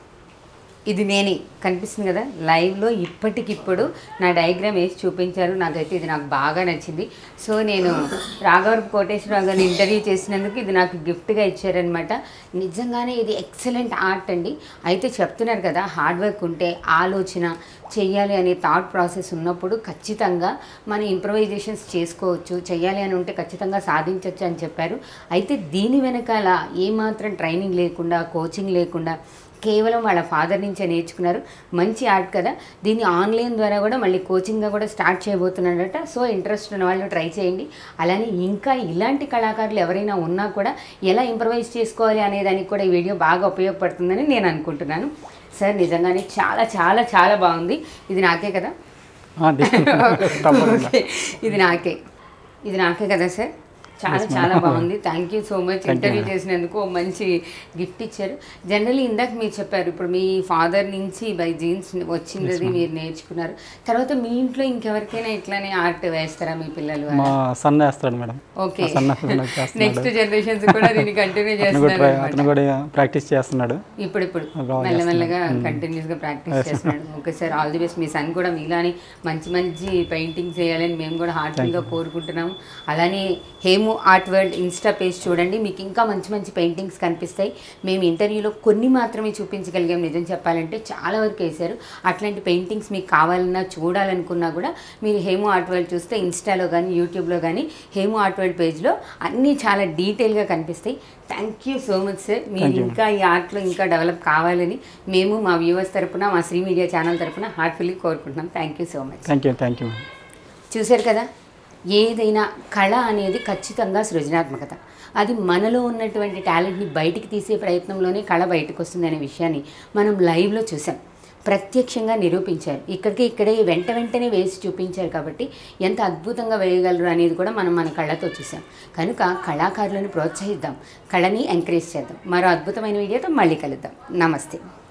ఇది నేనే కనిపిస్తుంది కదా లైవ్లో ఇప్పటికిప్పుడు నా డయాగ్రామ్ వేసి చూపించారు నాకైతే ఇది నాకు బాగా నచ్చింది సో నేను రాఘవరపు కోటేశ్వరరావు గారిని ఇంటర్వ్యూ చేసినందుకు ఇది నాకు గిఫ్ట్గా ఇచ్చారనమాట నిజంగానే ఇది ఎక్సలెంట్ ఆర్ట్ అండి అయితే చెప్తున్నారు కదా హార్డ్ వర్క్ ఉంటే ఆలోచన చెయ్యాలి అనే థాట్ ప్రాసెస్ ఉన్నప్పుడు ఖచ్చితంగా మన ఇంప్రవైజేషన్స్ చేసుకోవచ్చు చెయ్యాలి అని ఉంటే ఖచ్చితంగా సాధించవచ్చు అని చెప్పారు అయితే దీని వెనకాల ఏమాత్రం ట్రైనింగ్ లేకుండా కోచింగ్ లేకుండా కేవలం వాళ్ళ ఫాదర్ నుంచే నేర్చుకున్నారు మంచి ఆర్ట్ కదా దీన్ని ఆన్లైన్ ద్వారా కూడా మళ్ళీ కోచింగ్గా కూడా స్టార్ట్ చేయబోతున్నాడట సో ఇంట్రెస్ట్ ఉన్న వాళ్ళు ట్రై చేయండి అలానే ఇంకా ఇలాంటి కళాకారులు ఎవరైనా ఉన్నా కూడా ఎలా ఇంప్రవైజ్ చేసుకోవాలి అనే దానికి కూడా ఈ వీడియో బాగా ఉపయోగపడుతుందని నేను అనుకుంటున్నాను సార్ నిజంగానే చాలా చాలా చాలా బాగుంది ఇది నాకే కదా ఆ, తీసుకుంటాను. తప్పకుండా ఓకే. ఇది నాకే ఇది నాకే కదా సార్ చాలా చాలా బాగుంది thank you so much interview చేసినందుకు ఓ మంచి గిఫ్ట్ ఇచ్చారు జనరల్లీ ఇందాక మీరు చెప్పారు ఇప్పుడు మీ ఫాదర్ నుంచి బై జీన్స్ వచ్చింది మీరు నేర్చుకున్నారు తర్వాత మీ ఇంట్లో ఇంకెవరికైనా ఇట్లానే ఆర్ట్ వేస్తారా మీ పిల్లలు మా సన్న వేస్తాడు మేడం ఓకే మా సన్న నాకు చేస్తున్నాడు నెక్స్ట్ జనరేషన్స్ కూడా దీన్ని కంటిన్యూ అతను చేస్తున్నారు కూడా try- అతను కూడా ప్రాక్టీస్ చేస్తున్నాడు ఇప్పుడు ఇప్పుడు బాగా మెల్లమెల్లగా కంటిన్యూస్ గా ప్రాక్టీస్ చేస్తున్నాడు okay sir all the best మీ సన్ కూడా మీలాని మంచి మంచి పెయింటింగ్స్ చేయాలని మేము కూడా హార్ట్ఫుల్ గా కోరుకుంటున్నాము అలానే Hemu art world insta page చూడండి మీకు ఇంకా మంచి మంచి పెయింటింగ్స్ కనిపిస్తాయి మేము ఇంటర్వ్యూలో కొన్ని మాత్రమే చూపించగలిగాం నిజం చెప్పాలంటే చాలా వరకు వేశారు అట్లాంటి పెయింటింగ్స్ మీకు కావాలన్నా చూడాలనుకున్నా కూడా మీరు హేము ఆర్ట్ వరల్డ్ చూస్తే ఇన్స్టాలో కానీ యూట్యూబ్లో కానీ హేము ఆర్ట్ వరల్డ్ పేజ్లో అన్నీ చాలా డీటెయిల్గా కనిపిస్తాయి thank you so much sir మీరు ఇంకా ఈ ఆర్ట్లో ఇంకా డెవలప్ కావాలని మేము మా వ్యూవర్స్ తరపున మా శ్రీ మీడియా ఛానల్ తరపున హార్ట్ఫుల్లీ కోరుకుంటున్నాం thank you so much thank you thank you madam చూశారు కదా ఏదైనా కళ అనేది ఖచ్చితంగా సృజనాత్మకత అది మనలో ఉన్నటువంటి టాలెంట్ని బయటికి తీసే ప్రయత్నంలోనే కళ బయటకు వస్తుంది అనే విషయాన్ని మనం లైవ్లో చూసాం ప్రత్యక్షంగా నిరూపించారు ఇక్కడికి ఇక్కడే వెంట వెంటనే వేసి చూపించారు కాబట్టి ఎంత అద్భుతంగా వేయగలరు అనేది కూడా మనం మన కళ్ళతో చూసాం కనుక కళాకారులను ప్రోత్సహిద్దాం కళని ఎంకరేజ్ చేద్దాం మరో అద్భుతమైన వీడియోతో మళ్ళీ కలుద్దాం నమస్తే